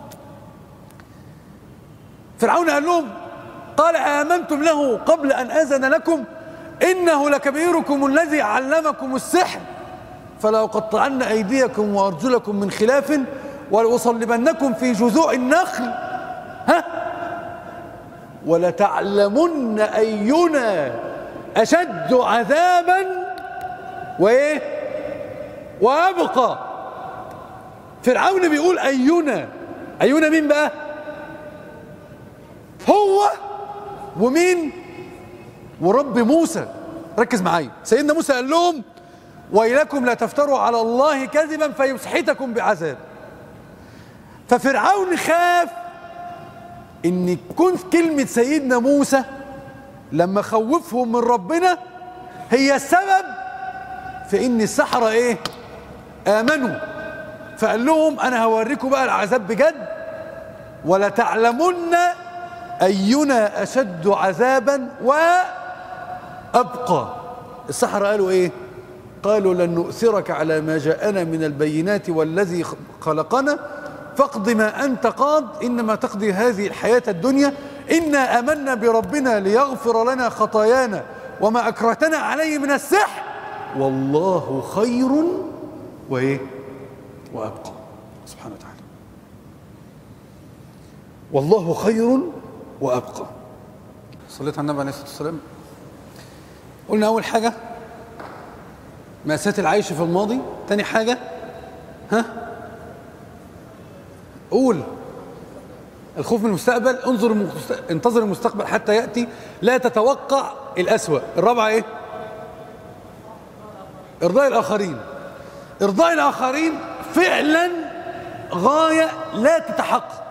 فرعون قال لهم قال آمنتم له قبل أن أذن لكم إنه لكبيركم الذي علمكم السحر فلا أقطعن أيديكم وأرجلكم من خلاف ولأصلبنكم في جذوع النخل ها ولتعلمن أينا أشد عذابا وإيه وأبقى فرعون بيقول أينا أينا مين بقى هو ومين ورب موسى ركز معايا سيدنا موسى قال لهم ويلكم لا تفتروا على الله كذبا فيسحتكم بعذاب ففرعون خاف ان تكون كلمة سيدنا موسى لما خوفهم من ربنا هي السبب في ان السحرة ايه امنوا فقال لهم انا هوريكم بقى العذاب بجد ولا تعلمن اينا اشد عذابا وابقى السحرة قالوا ايه قالوا لن نؤثرك على ما جاءنا من البينات والذي خلقنا فاقض ما أنت قاض إنما تقضي هذه الحياة الدنيا إنا أمنا بربنا ليغفر لنا خطايانا وما أكرهتنا عليه من السحر والله خير وإيه وأبقى سبحانه وتعالى والله خير وأبقى صليت على النبي عليه الصلاة والسلام قلنا أول حاجة مأساة العيش في الماضي تاني حاجة ها قول الخوف من المستقبل انظر المست... انتظر المستقبل حتى يأتي لا تتوقع الأسوأ الرابعة ايه إرضاء الآخرين إرضاء الآخرين فعلا غاية لا تتحقق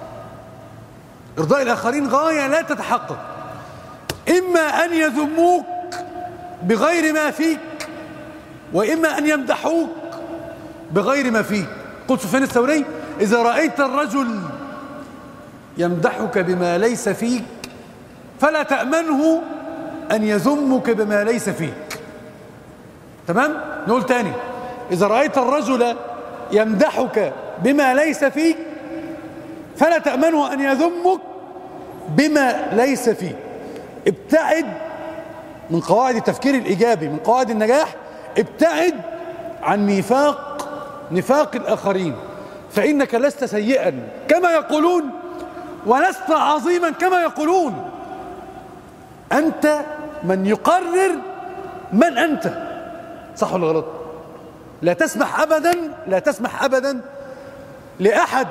إرضاء الآخرين غاية لا تتحقق إما أن يذموك بغير ما فيك وإما أن يمدحوك بغير ما فيك قلت سفيان الثوري إذا رأيت الرجل يمدحك بما ليس فيك فلا تأمنه أن يذمك بما ليس فيك تمام؟ نقول تاني إذا رأيت الرجل يمدحك بما ليس فيك فلا تأمنه أن يذمك بما ليس فيك ابتعد من قواعد التفكير الإيجابي من قواعد النجاح ابتعد عن نفاق نفاق الآخرين فإنك لست سيئا كما يقولون ولست عظيما كما يقولون أنت من يقرر من أنت صح ولا غلط لا تسمح أبدا لا تسمح أبدا لأحد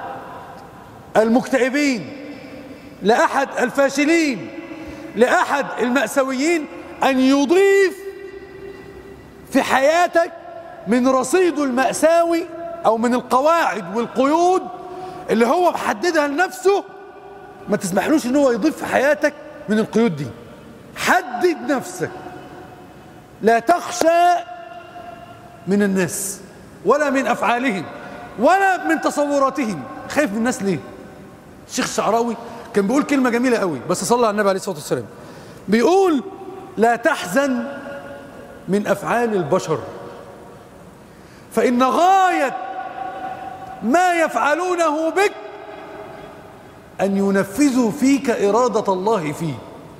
المكتئبين لأحد الفاشلين لأحد المأساويين أن يضيف في حياتك من رصيده المأساوي أو من القواعد والقيود اللي هو محددها لنفسه ما تسمحلوش ان هو يضيف في حياتك من القيود دي حدد نفسك لا تخشى من الناس ولا من أفعالهم ولا من تصوراتهم خايف من الناس ليه الشيخ الشعراوي كان بيقول كلمة جميلة قوي بس صلى على النبي عليه الصلاة والسلام بيقول لا تحزن من أفعال البشر فإن غاية ما يفعلونه بك أن ينفذوا فيك إرادة الله فيك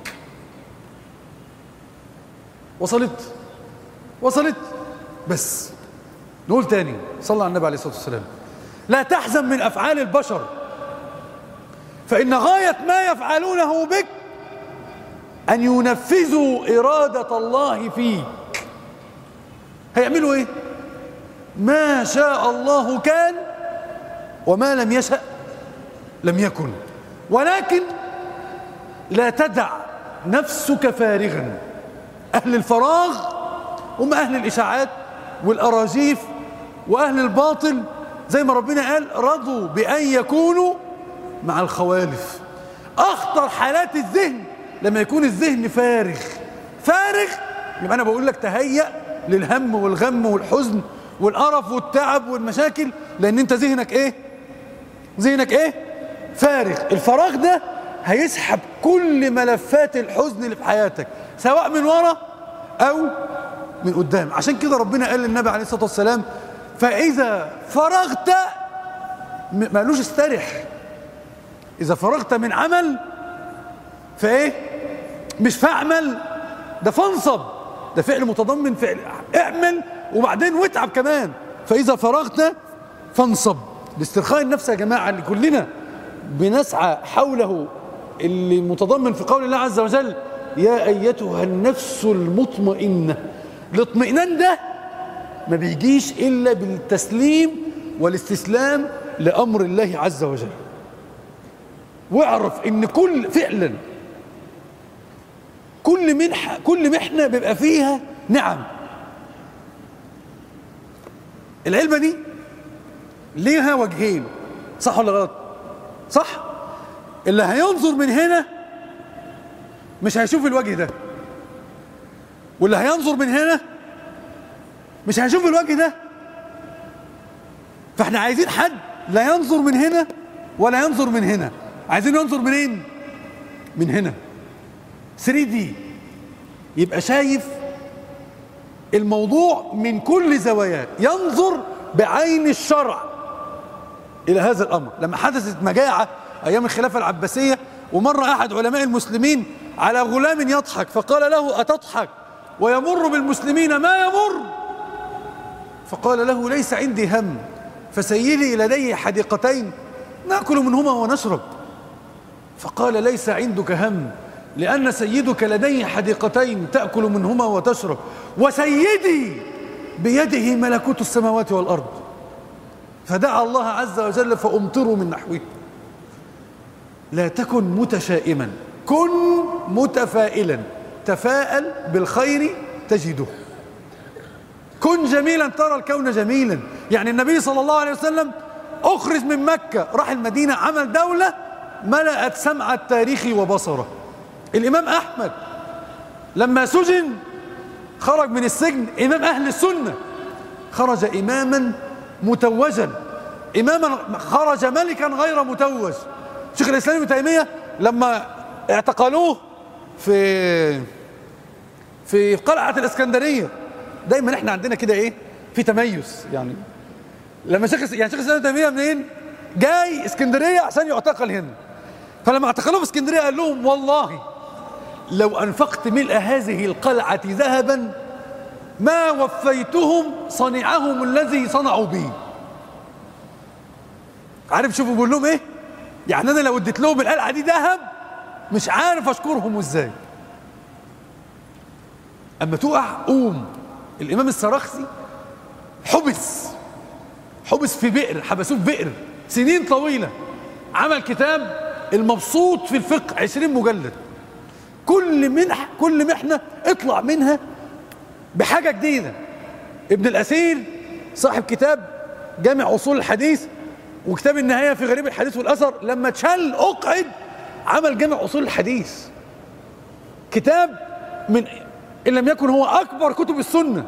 وصلت وصلت بس نقول تاني صلى على النبي عليه الصلاة والسلام لا تحزن من أفعال البشر فإن غاية ما يفعلونه بك أن ينفذوا إرادة الله فيك هيعملوا إيه ما شاء الله كان وما لم يشأ لم يكن ولكن لا تدع نفسك فارغا أهل الفراغ هم أهل الإشاعات والأراجيف وأهل الباطل زي ما ربنا قال رضوا بأن يكونوا مع الخوالف أخطر حالات الذهن لما يكون الذهن فارغ فارغ يبقى أنا بقول لك تهيأ للهم والغم والحزن والقرف والتعب والمشاكل لأن أنت ذهنك إيه؟ ذهنك إيه؟ فارغ الفراغ ده هيسحب كل ملفات الحزن اللي في حياتك سواء من ورا أو من قدام عشان كده ربنا قال للنبي عليه الصلاة والسلام فإذا فرغت م- مالوش استرح إذا فرغت من عمل فإيه مش فاعمل ده فانصب ده فعل متضمن فعل اعمل وبعدين واتعب كمان فإذا فرغت فانصب لاسترخاء النفس يا جماعة اللي كلنا بنسعى حوله اللي متضمن في قول الله عز وجل يا أيتها النفس المطمئنة الاطمئنان ده ما بيجيش إلا بالتسليم والاستسلام لأمر الله عز وجل واعرف ان كل فعلا كل منحة كل محنة بيبقى فيها نعم العلبة دي ليها وجهين صح ولا غلط صح اللي هينظر من هنا مش هيشوف الوجه ده واللي هينظر من هنا مش هيشوف الوجه ده فاحنا عايزين حد لا ينظر من هنا ولا ينظر من هنا عايزين ينظر منين من هنا 3 دي يبقى شايف الموضوع من كل زواياه ينظر بعين الشرع إلى هذا الأمر لما حدثت مجاعة أيام الخلافة العباسية ومر أحد علماء المسلمين على غلام يضحك فقال له أتضحك ويمر بالمسلمين ما يمر فقال له ليس عندي هم فسيدي لدي حديقتين ناكل منهما ونشرب فقال ليس عندك هم لأن سيدك لديه حديقتين تأكل منهما وتشرب وسيدي بيده ملكوت السماوات والأرض فدعا الله عز وجل فأمطروا من نحوه لا تكن متشائما كن متفائلا تفاءل بالخير تجده كن جميلا ترى الكون جميلا يعني النبي صلى الله عليه وسلم أخرج من مكة راح المدينة عمل دولة ملأت سمع التاريخ وبصره الإمام أحمد لما سجن خرج من السجن إمام أهل السنة خرج إماما متوجا إماما خرج ملكا غير متوج شيخ الإسلام ابن تيمية لما اعتقلوه في في قلعة الإسكندرية دايما احنا عندنا كده ايه في تميز يعني لما شيخ يعني شيخ الإسلام ابن تيمية منين جاي اسكندرية عشان يعتقل هنا فلما اعتقلوه في اسكندرية قال لهم والله لو أنفقت ملء هذه القلعة ذهبا ما وفيتهم صنيعهم الذي صنعوا به عارف شوفوا بيقول لهم ايه يعني انا لو اديت لهم القلعه دي ذهب مش عارف اشكرهم ازاي اما تقع قوم الامام السراخسي حبس حبس في بئر حبسوه في بئر سنين طويله عمل كتاب المبسوط في الفقه 20 مجلد كل منح كل محنه اطلع منها بحاجه جديده ابن الاثير صاحب كتاب جامع اصول الحديث وكتاب النهايه في غريب الحديث والاثر لما اتشل اقعد عمل جامع اصول الحديث كتاب من ان لم يكن هو اكبر كتب السنه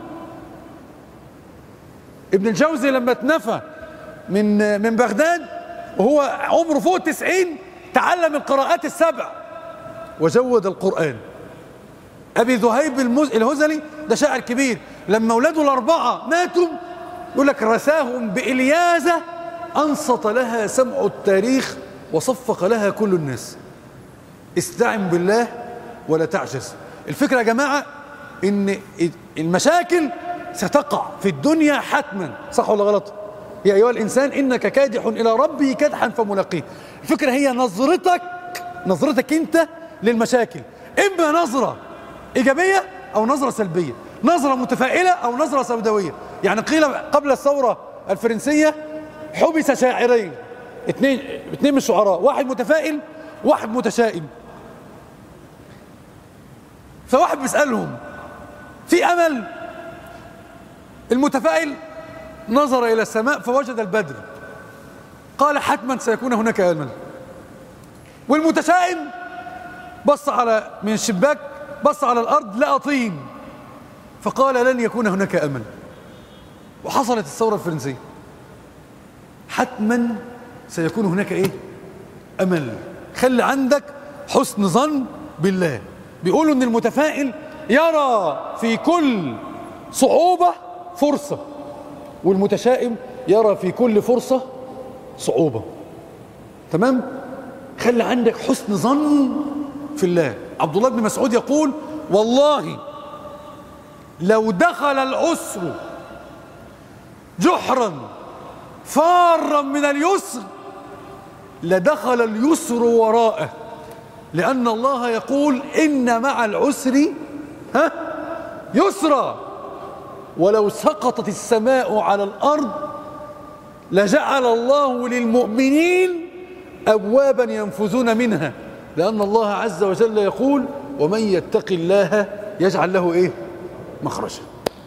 ابن الجوزي لما اتنفى من من بغداد وهو عمره فوق التسعين تعلم القراءات السبع وزود القرآن أبي ذهيب المز... الهزلي ده شاعر كبير لما أولاده الأربعة ماتوا يقول لك رساهم بإليازة أنصت لها سمع التاريخ وصفق لها كل الناس استعن بالله ولا تعجز الفكرة يا جماعة إن المشاكل ستقع في الدنيا حتما صح ولا غلط يا أيها الإنسان إنك كادح إلى ربي كدحا فملاقيه الفكرة هي نظرتك نظرتك أنت للمشاكل إما نظرة إيجابية أو نظرة سلبية نظرة متفائلة أو نظرة سوداوية يعني قيل قبل الثورة الفرنسية حبس شاعرين اثنين اثنين من الشعراء واحد متفائل واحد متشائم فواحد بيسألهم في أمل المتفائل نظر إلى السماء فوجد البدر قال حتما سيكون هناك أمل والمتشائم بص على من الشباك بص على الأرض لقى طين فقال لن يكون هناك أمل وحصلت الثورة الفرنسية حتما سيكون هناك إيه أمل خلي عندك حسن ظن بالله بيقولوا إن المتفائل يرى في كل صعوبة فرصة والمتشائم يرى في كل فرصة صعوبة تمام خلي عندك حسن ظن في الله عبد الله بن مسعود يقول والله لو دخل العسر جحرا فارا من اليسر لدخل اليسر وراءه لأن الله يقول إن مع العسر ها يسرا ولو سقطت السماء على الأرض لجعل الله للمؤمنين أبوابا ينفذون منها لأن الله عز وجل يقول ومن يتق الله يجعل له إيه مخرجا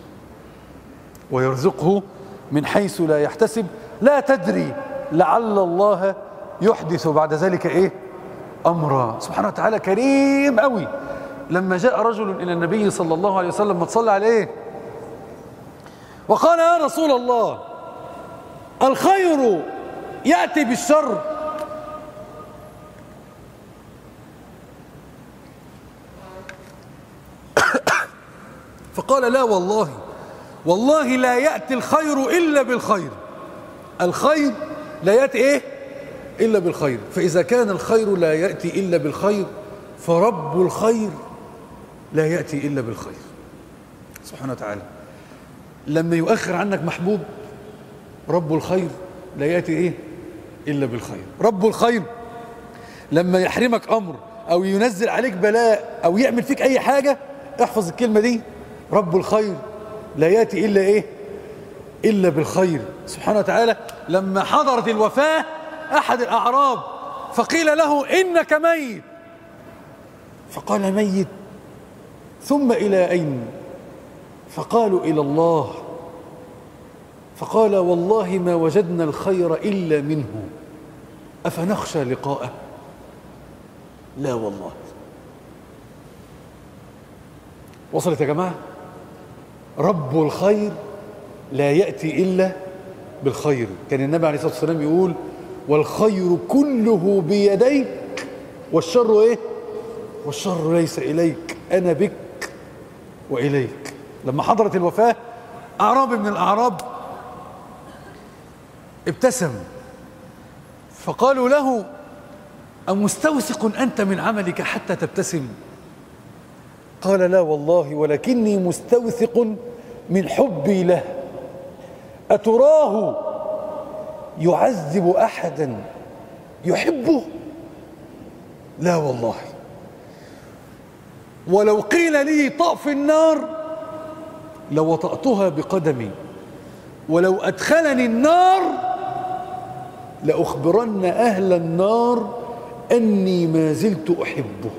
ويرزقه من حيث لا يحتسب لا تدري لعل الله يحدث بعد ذلك إيه أمرا سبحانه وتعالى كريم قوي لما جاء رجل إلى النبي صلى الله عليه وسلم ما تصلى عليه وقال يا رسول الله الخير يأتي بالشر فقال لا والله والله لا يأتي الخير إلا بالخير الخير لا يأتي إيه إلا بالخير فإذا كان الخير لا يأتي إلا بالخير فرب الخير لا يأتي إلا بالخير سبحانه وتعالى لما يؤخر عنك محبوب رب الخير لا يأتي إيه إلا بالخير رب الخير لما يحرمك أمر أو ينزل عليك بلاء أو يعمل فيك أي حاجة احفظ الكلمة دي رب الخير لا يأتي إلا إيه إلا بالخير سبحانه وتعالى لما حضرت الوفاة أحد الأعراب فقيل له إنك ميت فقال ميت ثم إلى أين فقالوا إلى الله فقال والله ما وجدنا الخير إلا منه أفنخشى لقاءه لا والله وصلت يا جماعة رب الخير لا يأتي إلا بالخير كان النبي عليه الصلاة والسلام يقول والخير كله بيديك والشر إيه والشر ليس إليك أنا بك وإليك لما حضرت الوفاة أعرابي من الأعراب ابتسم فقالوا له أمستوثق أنت من عملك حتى تبتسم قال لا والله ولكني مستوثق من حبي له أتراه يعذب أحدا يحبه لا والله ولو قيل لي طأ في النار لوطأتها بقدمي ولو أدخلني النار لأخبرن أهل النار أني ما زلت أحبه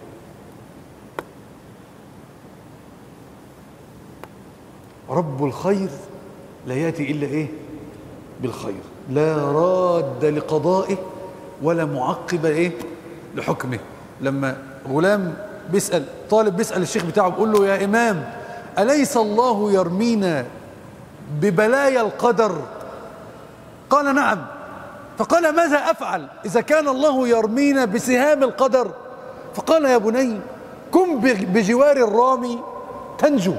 رب الخير لا يأتي إلا إيه بالخير لا راد لقضائه ولا معقب إيه لحكمه لما غلام بيسأل طالب بيسأل الشيخ بتاعه بيقول له يا إمام أليس الله يرمينا ببلايا القدر قال نعم فقال ماذا أفعل إذا كان الله يرمينا بسهام القدر فقال يا بني كن بجوار الرامي تنجو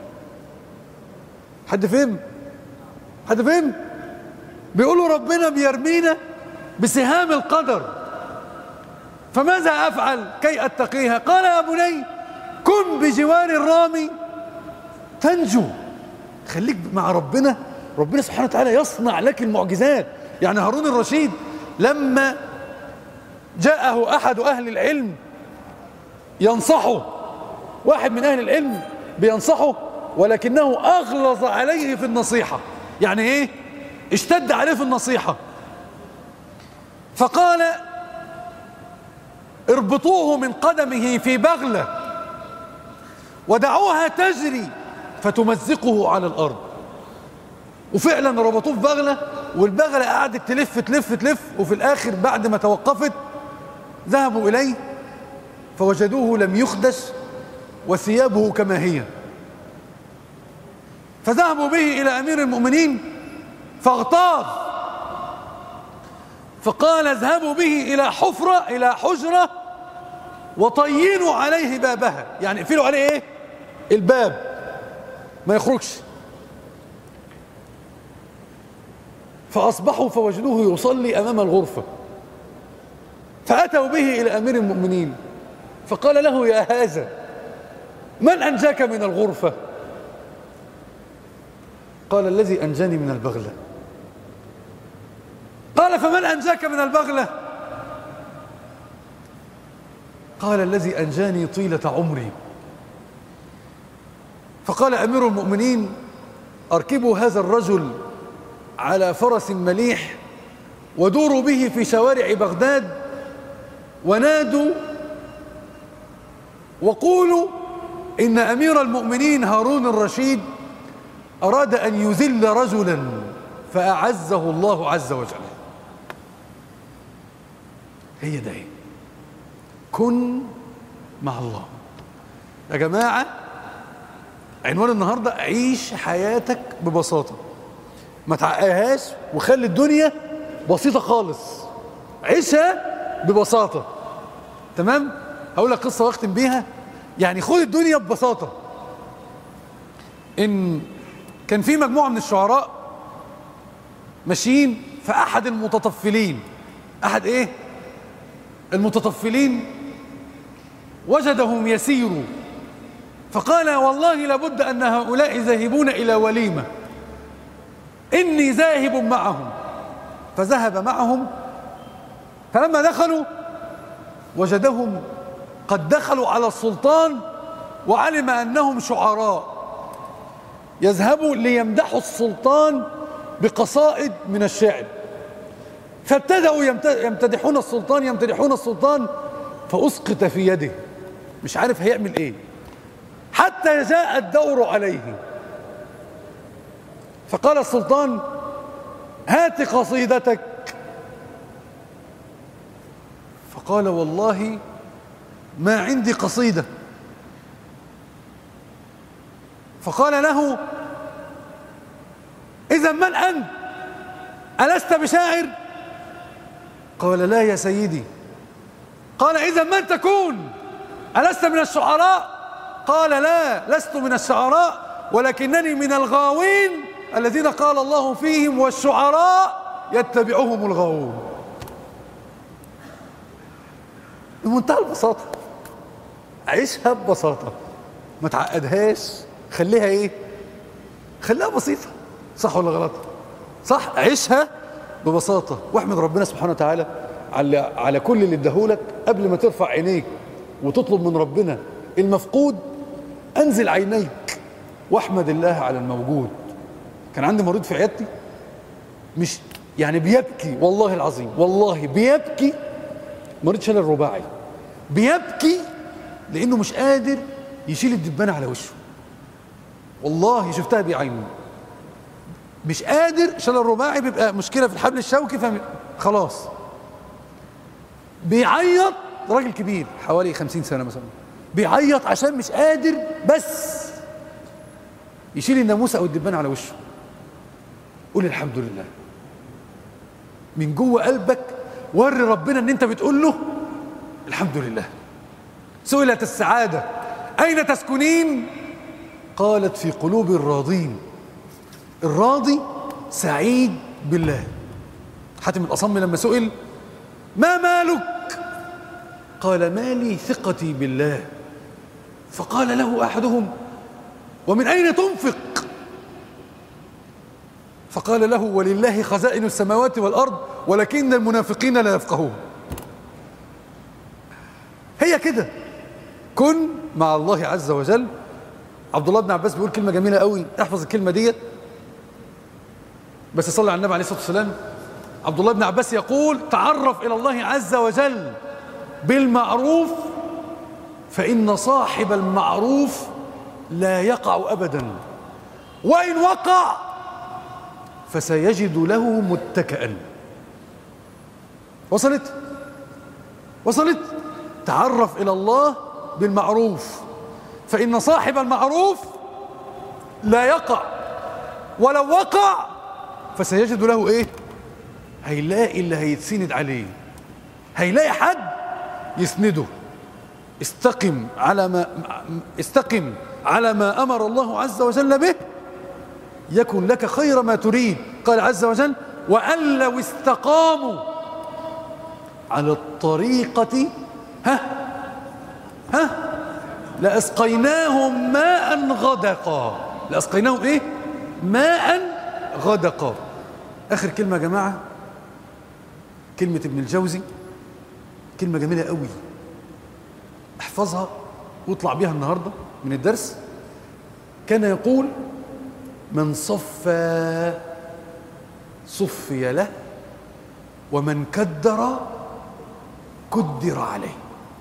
حد فهم حد فهم بيقولوا ربنا بيرمينا بسهام القدر فماذا أفعل كي أتقيها قال يا بني كن بجوار الرامي تنجو خليك مع ربنا ربنا سبحانه وتعالى يصنع لك المعجزات يعني هارون الرشيد لما جاءه أحد أهل العلم ينصحه واحد من أهل العلم بينصحه ولكنه أغلظ عليه في النصيحة يعني إيه اشتد عليه في النصيحة فقال اربطوه من قدمه في بغلة ودعوها تجري فتمزقه على الأرض وفعلا ربطوه في بغلة والبغلة قعدت تلف تلف تلف وفي الآخر بعد ما توقفت ذهبوا إليه فوجدوه لم يخدش وثيابه كما هي فذهبوا به إلى أمير المؤمنين فاغتاظ فقال اذهبوا به إلى حفرة إلى حجرة وطينوا عليه بابها يعني اقفلوا عليه ايه الباب ما يخرجش فأصبحوا فوجدوه يصلي أمام الغرفة فأتوا به إلى أمير المؤمنين فقال له يا هذا من أنجاك من الغرفة قال الذي أنجاني من البغلة قال فمن أنجاك من البغلة قال الذي أنجاني طيلة عمري فقال أمير المؤمنين أركبوا هذا الرجل على فرس مليح ودوروا به في شوارع بغداد ونادوا وقولوا إن أمير المؤمنين هارون الرشيد أراد أن يذل رجلا فأعزه الله عز وجل هي ده هي. كن مع الله يا جماعة عنوان النهاردة عيش حياتك ببساطة ما تعقهاش وخلي الدنيا بسيطة خالص عيشها ببساطة تمام هقول لك قصة واختم بيها يعني خد الدنيا ببساطة ان كان في مجموعة من الشعراء ماشيين فأحد المتطفلين أحد إيه المتطفلين وجدهم يسيروا فقال والله لابد أن هؤلاء ذاهبون إلى وليمة إني ذاهب معهم فذهب معهم فلما دخلوا وجدهم قد دخلوا على السلطان وعلم أنهم شعراء يذهبوا ليمدحوا السلطان بقصائد من الشعر فابتدأوا يمتدحون السلطان يمتدحون السلطان فأسقط في يده مش عارف هيعمل ايه حتى جاء الدور عليه فقال السلطان هات قصيدتك فقال والله ما عندي قصيدة فقال له إذا من أنت ألست بشاعر قال لا يا سيدي قال إذا من تكون ألست من الشعراء قال لا لست من الشعراء ولكنني من الغاوين الذين قال الله فيهم والشعراء يتبعهم الغاوون بمنتهى البساطة عيشها ببساطة ما تعقدهاش خليها ايه خليها بسيطة صح ولا غلط صح عيشها ببساطة واحمد ربنا سبحانه وتعالى على على كل اللي اداهولك قبل ما ترفع عينيك وتطلب من ربنا المفقود انزل عينيك واحمد الله على الموجود كان عندي مريض في عيادتي مش يعني بيبكي والله العظيم والله بيبكي مريض شلل رباعي بيبكي لانه مش قادر يشيل الدبانه على وشه والله شفتها بعيني مش قادر شلل رباعي بيبقى مشكله في الحبل الشوكي فم... خلاص بيعيط راجل كبير حوالي خمسين سنه مثلا بيعيط عشان مش قادر بس يشيل الناموسه او الدبانه على وشه قول الحمد لله من جوه قلبك وري ربنا ان انت بتقول له الحمد لله سئلت السعاده اين تسكنين قالت في قلوب الراضين الراضي سعيد بالله حاتم الاصم لما سئل ما مالك قال مالي ثقتي بالله فقال له احدهم ومن اين تنفق فقال له ولله خزائن السماوات والارض ولكن المنافقين لا يفقهون هي كده كن مع الله عز وجل عبد الله بن عباس بيقول كلمه جميله قوي احفظ الكلمه ديت بس صلي على النبي عليه الصلاه والسلام عبد الله بن عباس يقول تعرف الى الله عز وجل بالمعروف فان صاحب المعروف لا يقع ابدا وان وقع فسيجد له متكئا وصلت وصلت تعرف الى الله بالمعروف فان صاحب المعروف لا يقع ولو وقع فسيجد له ايه هيلاقي اللي هيتسند عليه هيلاقي حد يسنده استقم على ما استقم على ما امر الله عز وجل به يكن لك خير ما تريد قال عز وجل وان لو استقاموا على الطريقه ها ها لاسقيناهم ماء غدقا لاسقيناهم ايه ماء غدقا آخر كلمة يا جماعة كلمة ابن الجوزي كلمة جميلة قوي احفظها واطلع بيها النهاردة من الدرس كان يقول من صفى صفي له ومن كدر كدر عليه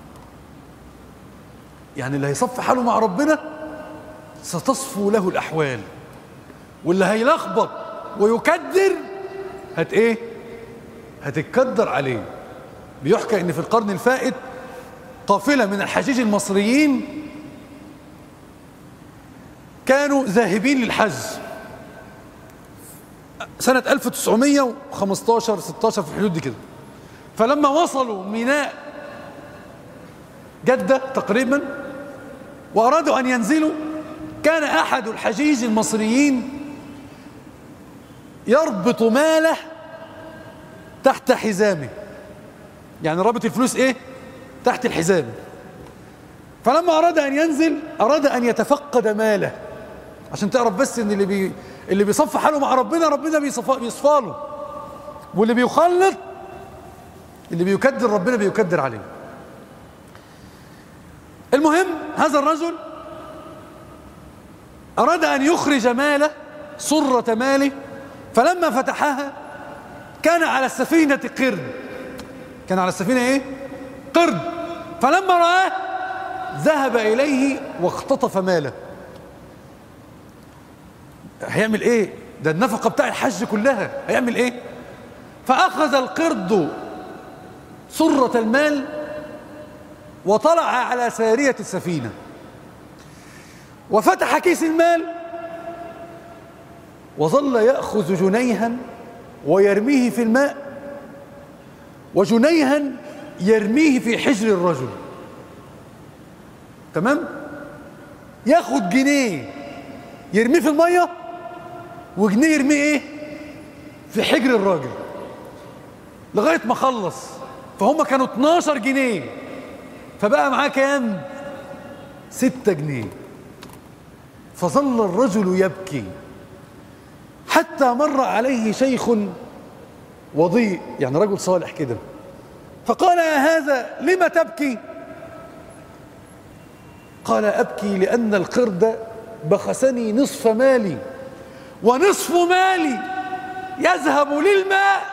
يعني اللي هيصفي حاله مع ربنا ستصفو له الأحوال واللي هيلخبط ويكدر هت ايه هتتكدر عليه بيحكى ان في القرن الفائت قافلة من الحجيج المصريين كانوا ذاهبين للحج سنة 1915 16 في الحدود دي كده فلما وصلوا ميناء جدة تقريبا وأرادوا أن ينزلوا كان أحد الحجيج المصريين يربط ماله تحت حزامه يعني رابط الفلوس ايه تحت الحزام فلما أراد أن ينزل أراد أن يتفقد ماله عشان تعرف بس ان اللي بي اللي بيصفى حاله مع ربنا ربنا بيصفى بيصفى له واللي بيخلط اللي بيكدر ربنا بيكدر عليه المهم هذا الرجل أراد أن يخرج ماله صرة ماله فلما فتحها كان على السفينة قرد كان على السفينة ايه قرد فلما رآه ذهب إليه واختطف ماله هيعمل ايه ده النفقة بتاع الحج كلها هيعمل ايه فأخذ القرد سرة المال وطلع على سارية السفينة وفتح كيس المال وظل يأخذ جنيها ويرميه في الماء وجنيها يرميه في حجر الرجل تمام ياخد جنيه يرميه في الميه وجنيه يرميه ايه في حجر الراجل لغايه ما خلص فهم كانوا 12 جنيه فبقى معاه كام ستة جنيه فظل الرجل يبكي حتى مر عليه شيخ وضيء يعني رجل صالح كده فقال يا هذا لم تبكي قال أبكي لأن القرد بخسني نصف مالي ونصف مالي يذهب للماء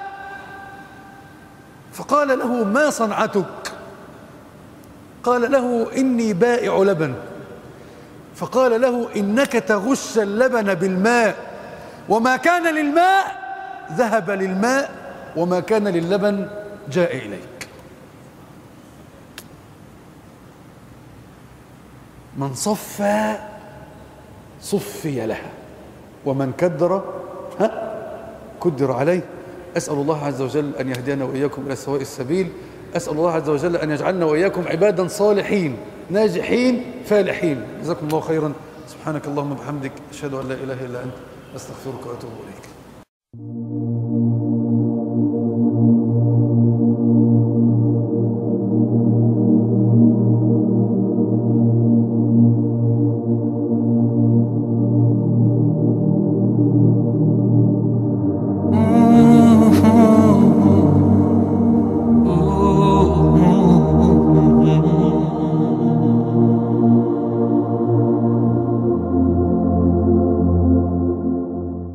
فقال له ما صنعتك قال له إني بائع لبن فقال له إنك تغش اللبن بالماء وما كان للماء ذهب للماء وما كان للبن جاء إليك من صفى صفي لها ومن كدر ها كدر عليه أسأل الله عز وجل أن يهدينا وإياكم إلى سواء السبيل أسأل الله عز وجل أن يجعلنا وإياكم عبادا صالحين ناجحين فالحين جزاكم الله خيرا سبحانك اللهم وبحمدك أشهد أن لا إله إلا أنت أستغفرك وأتوب إليك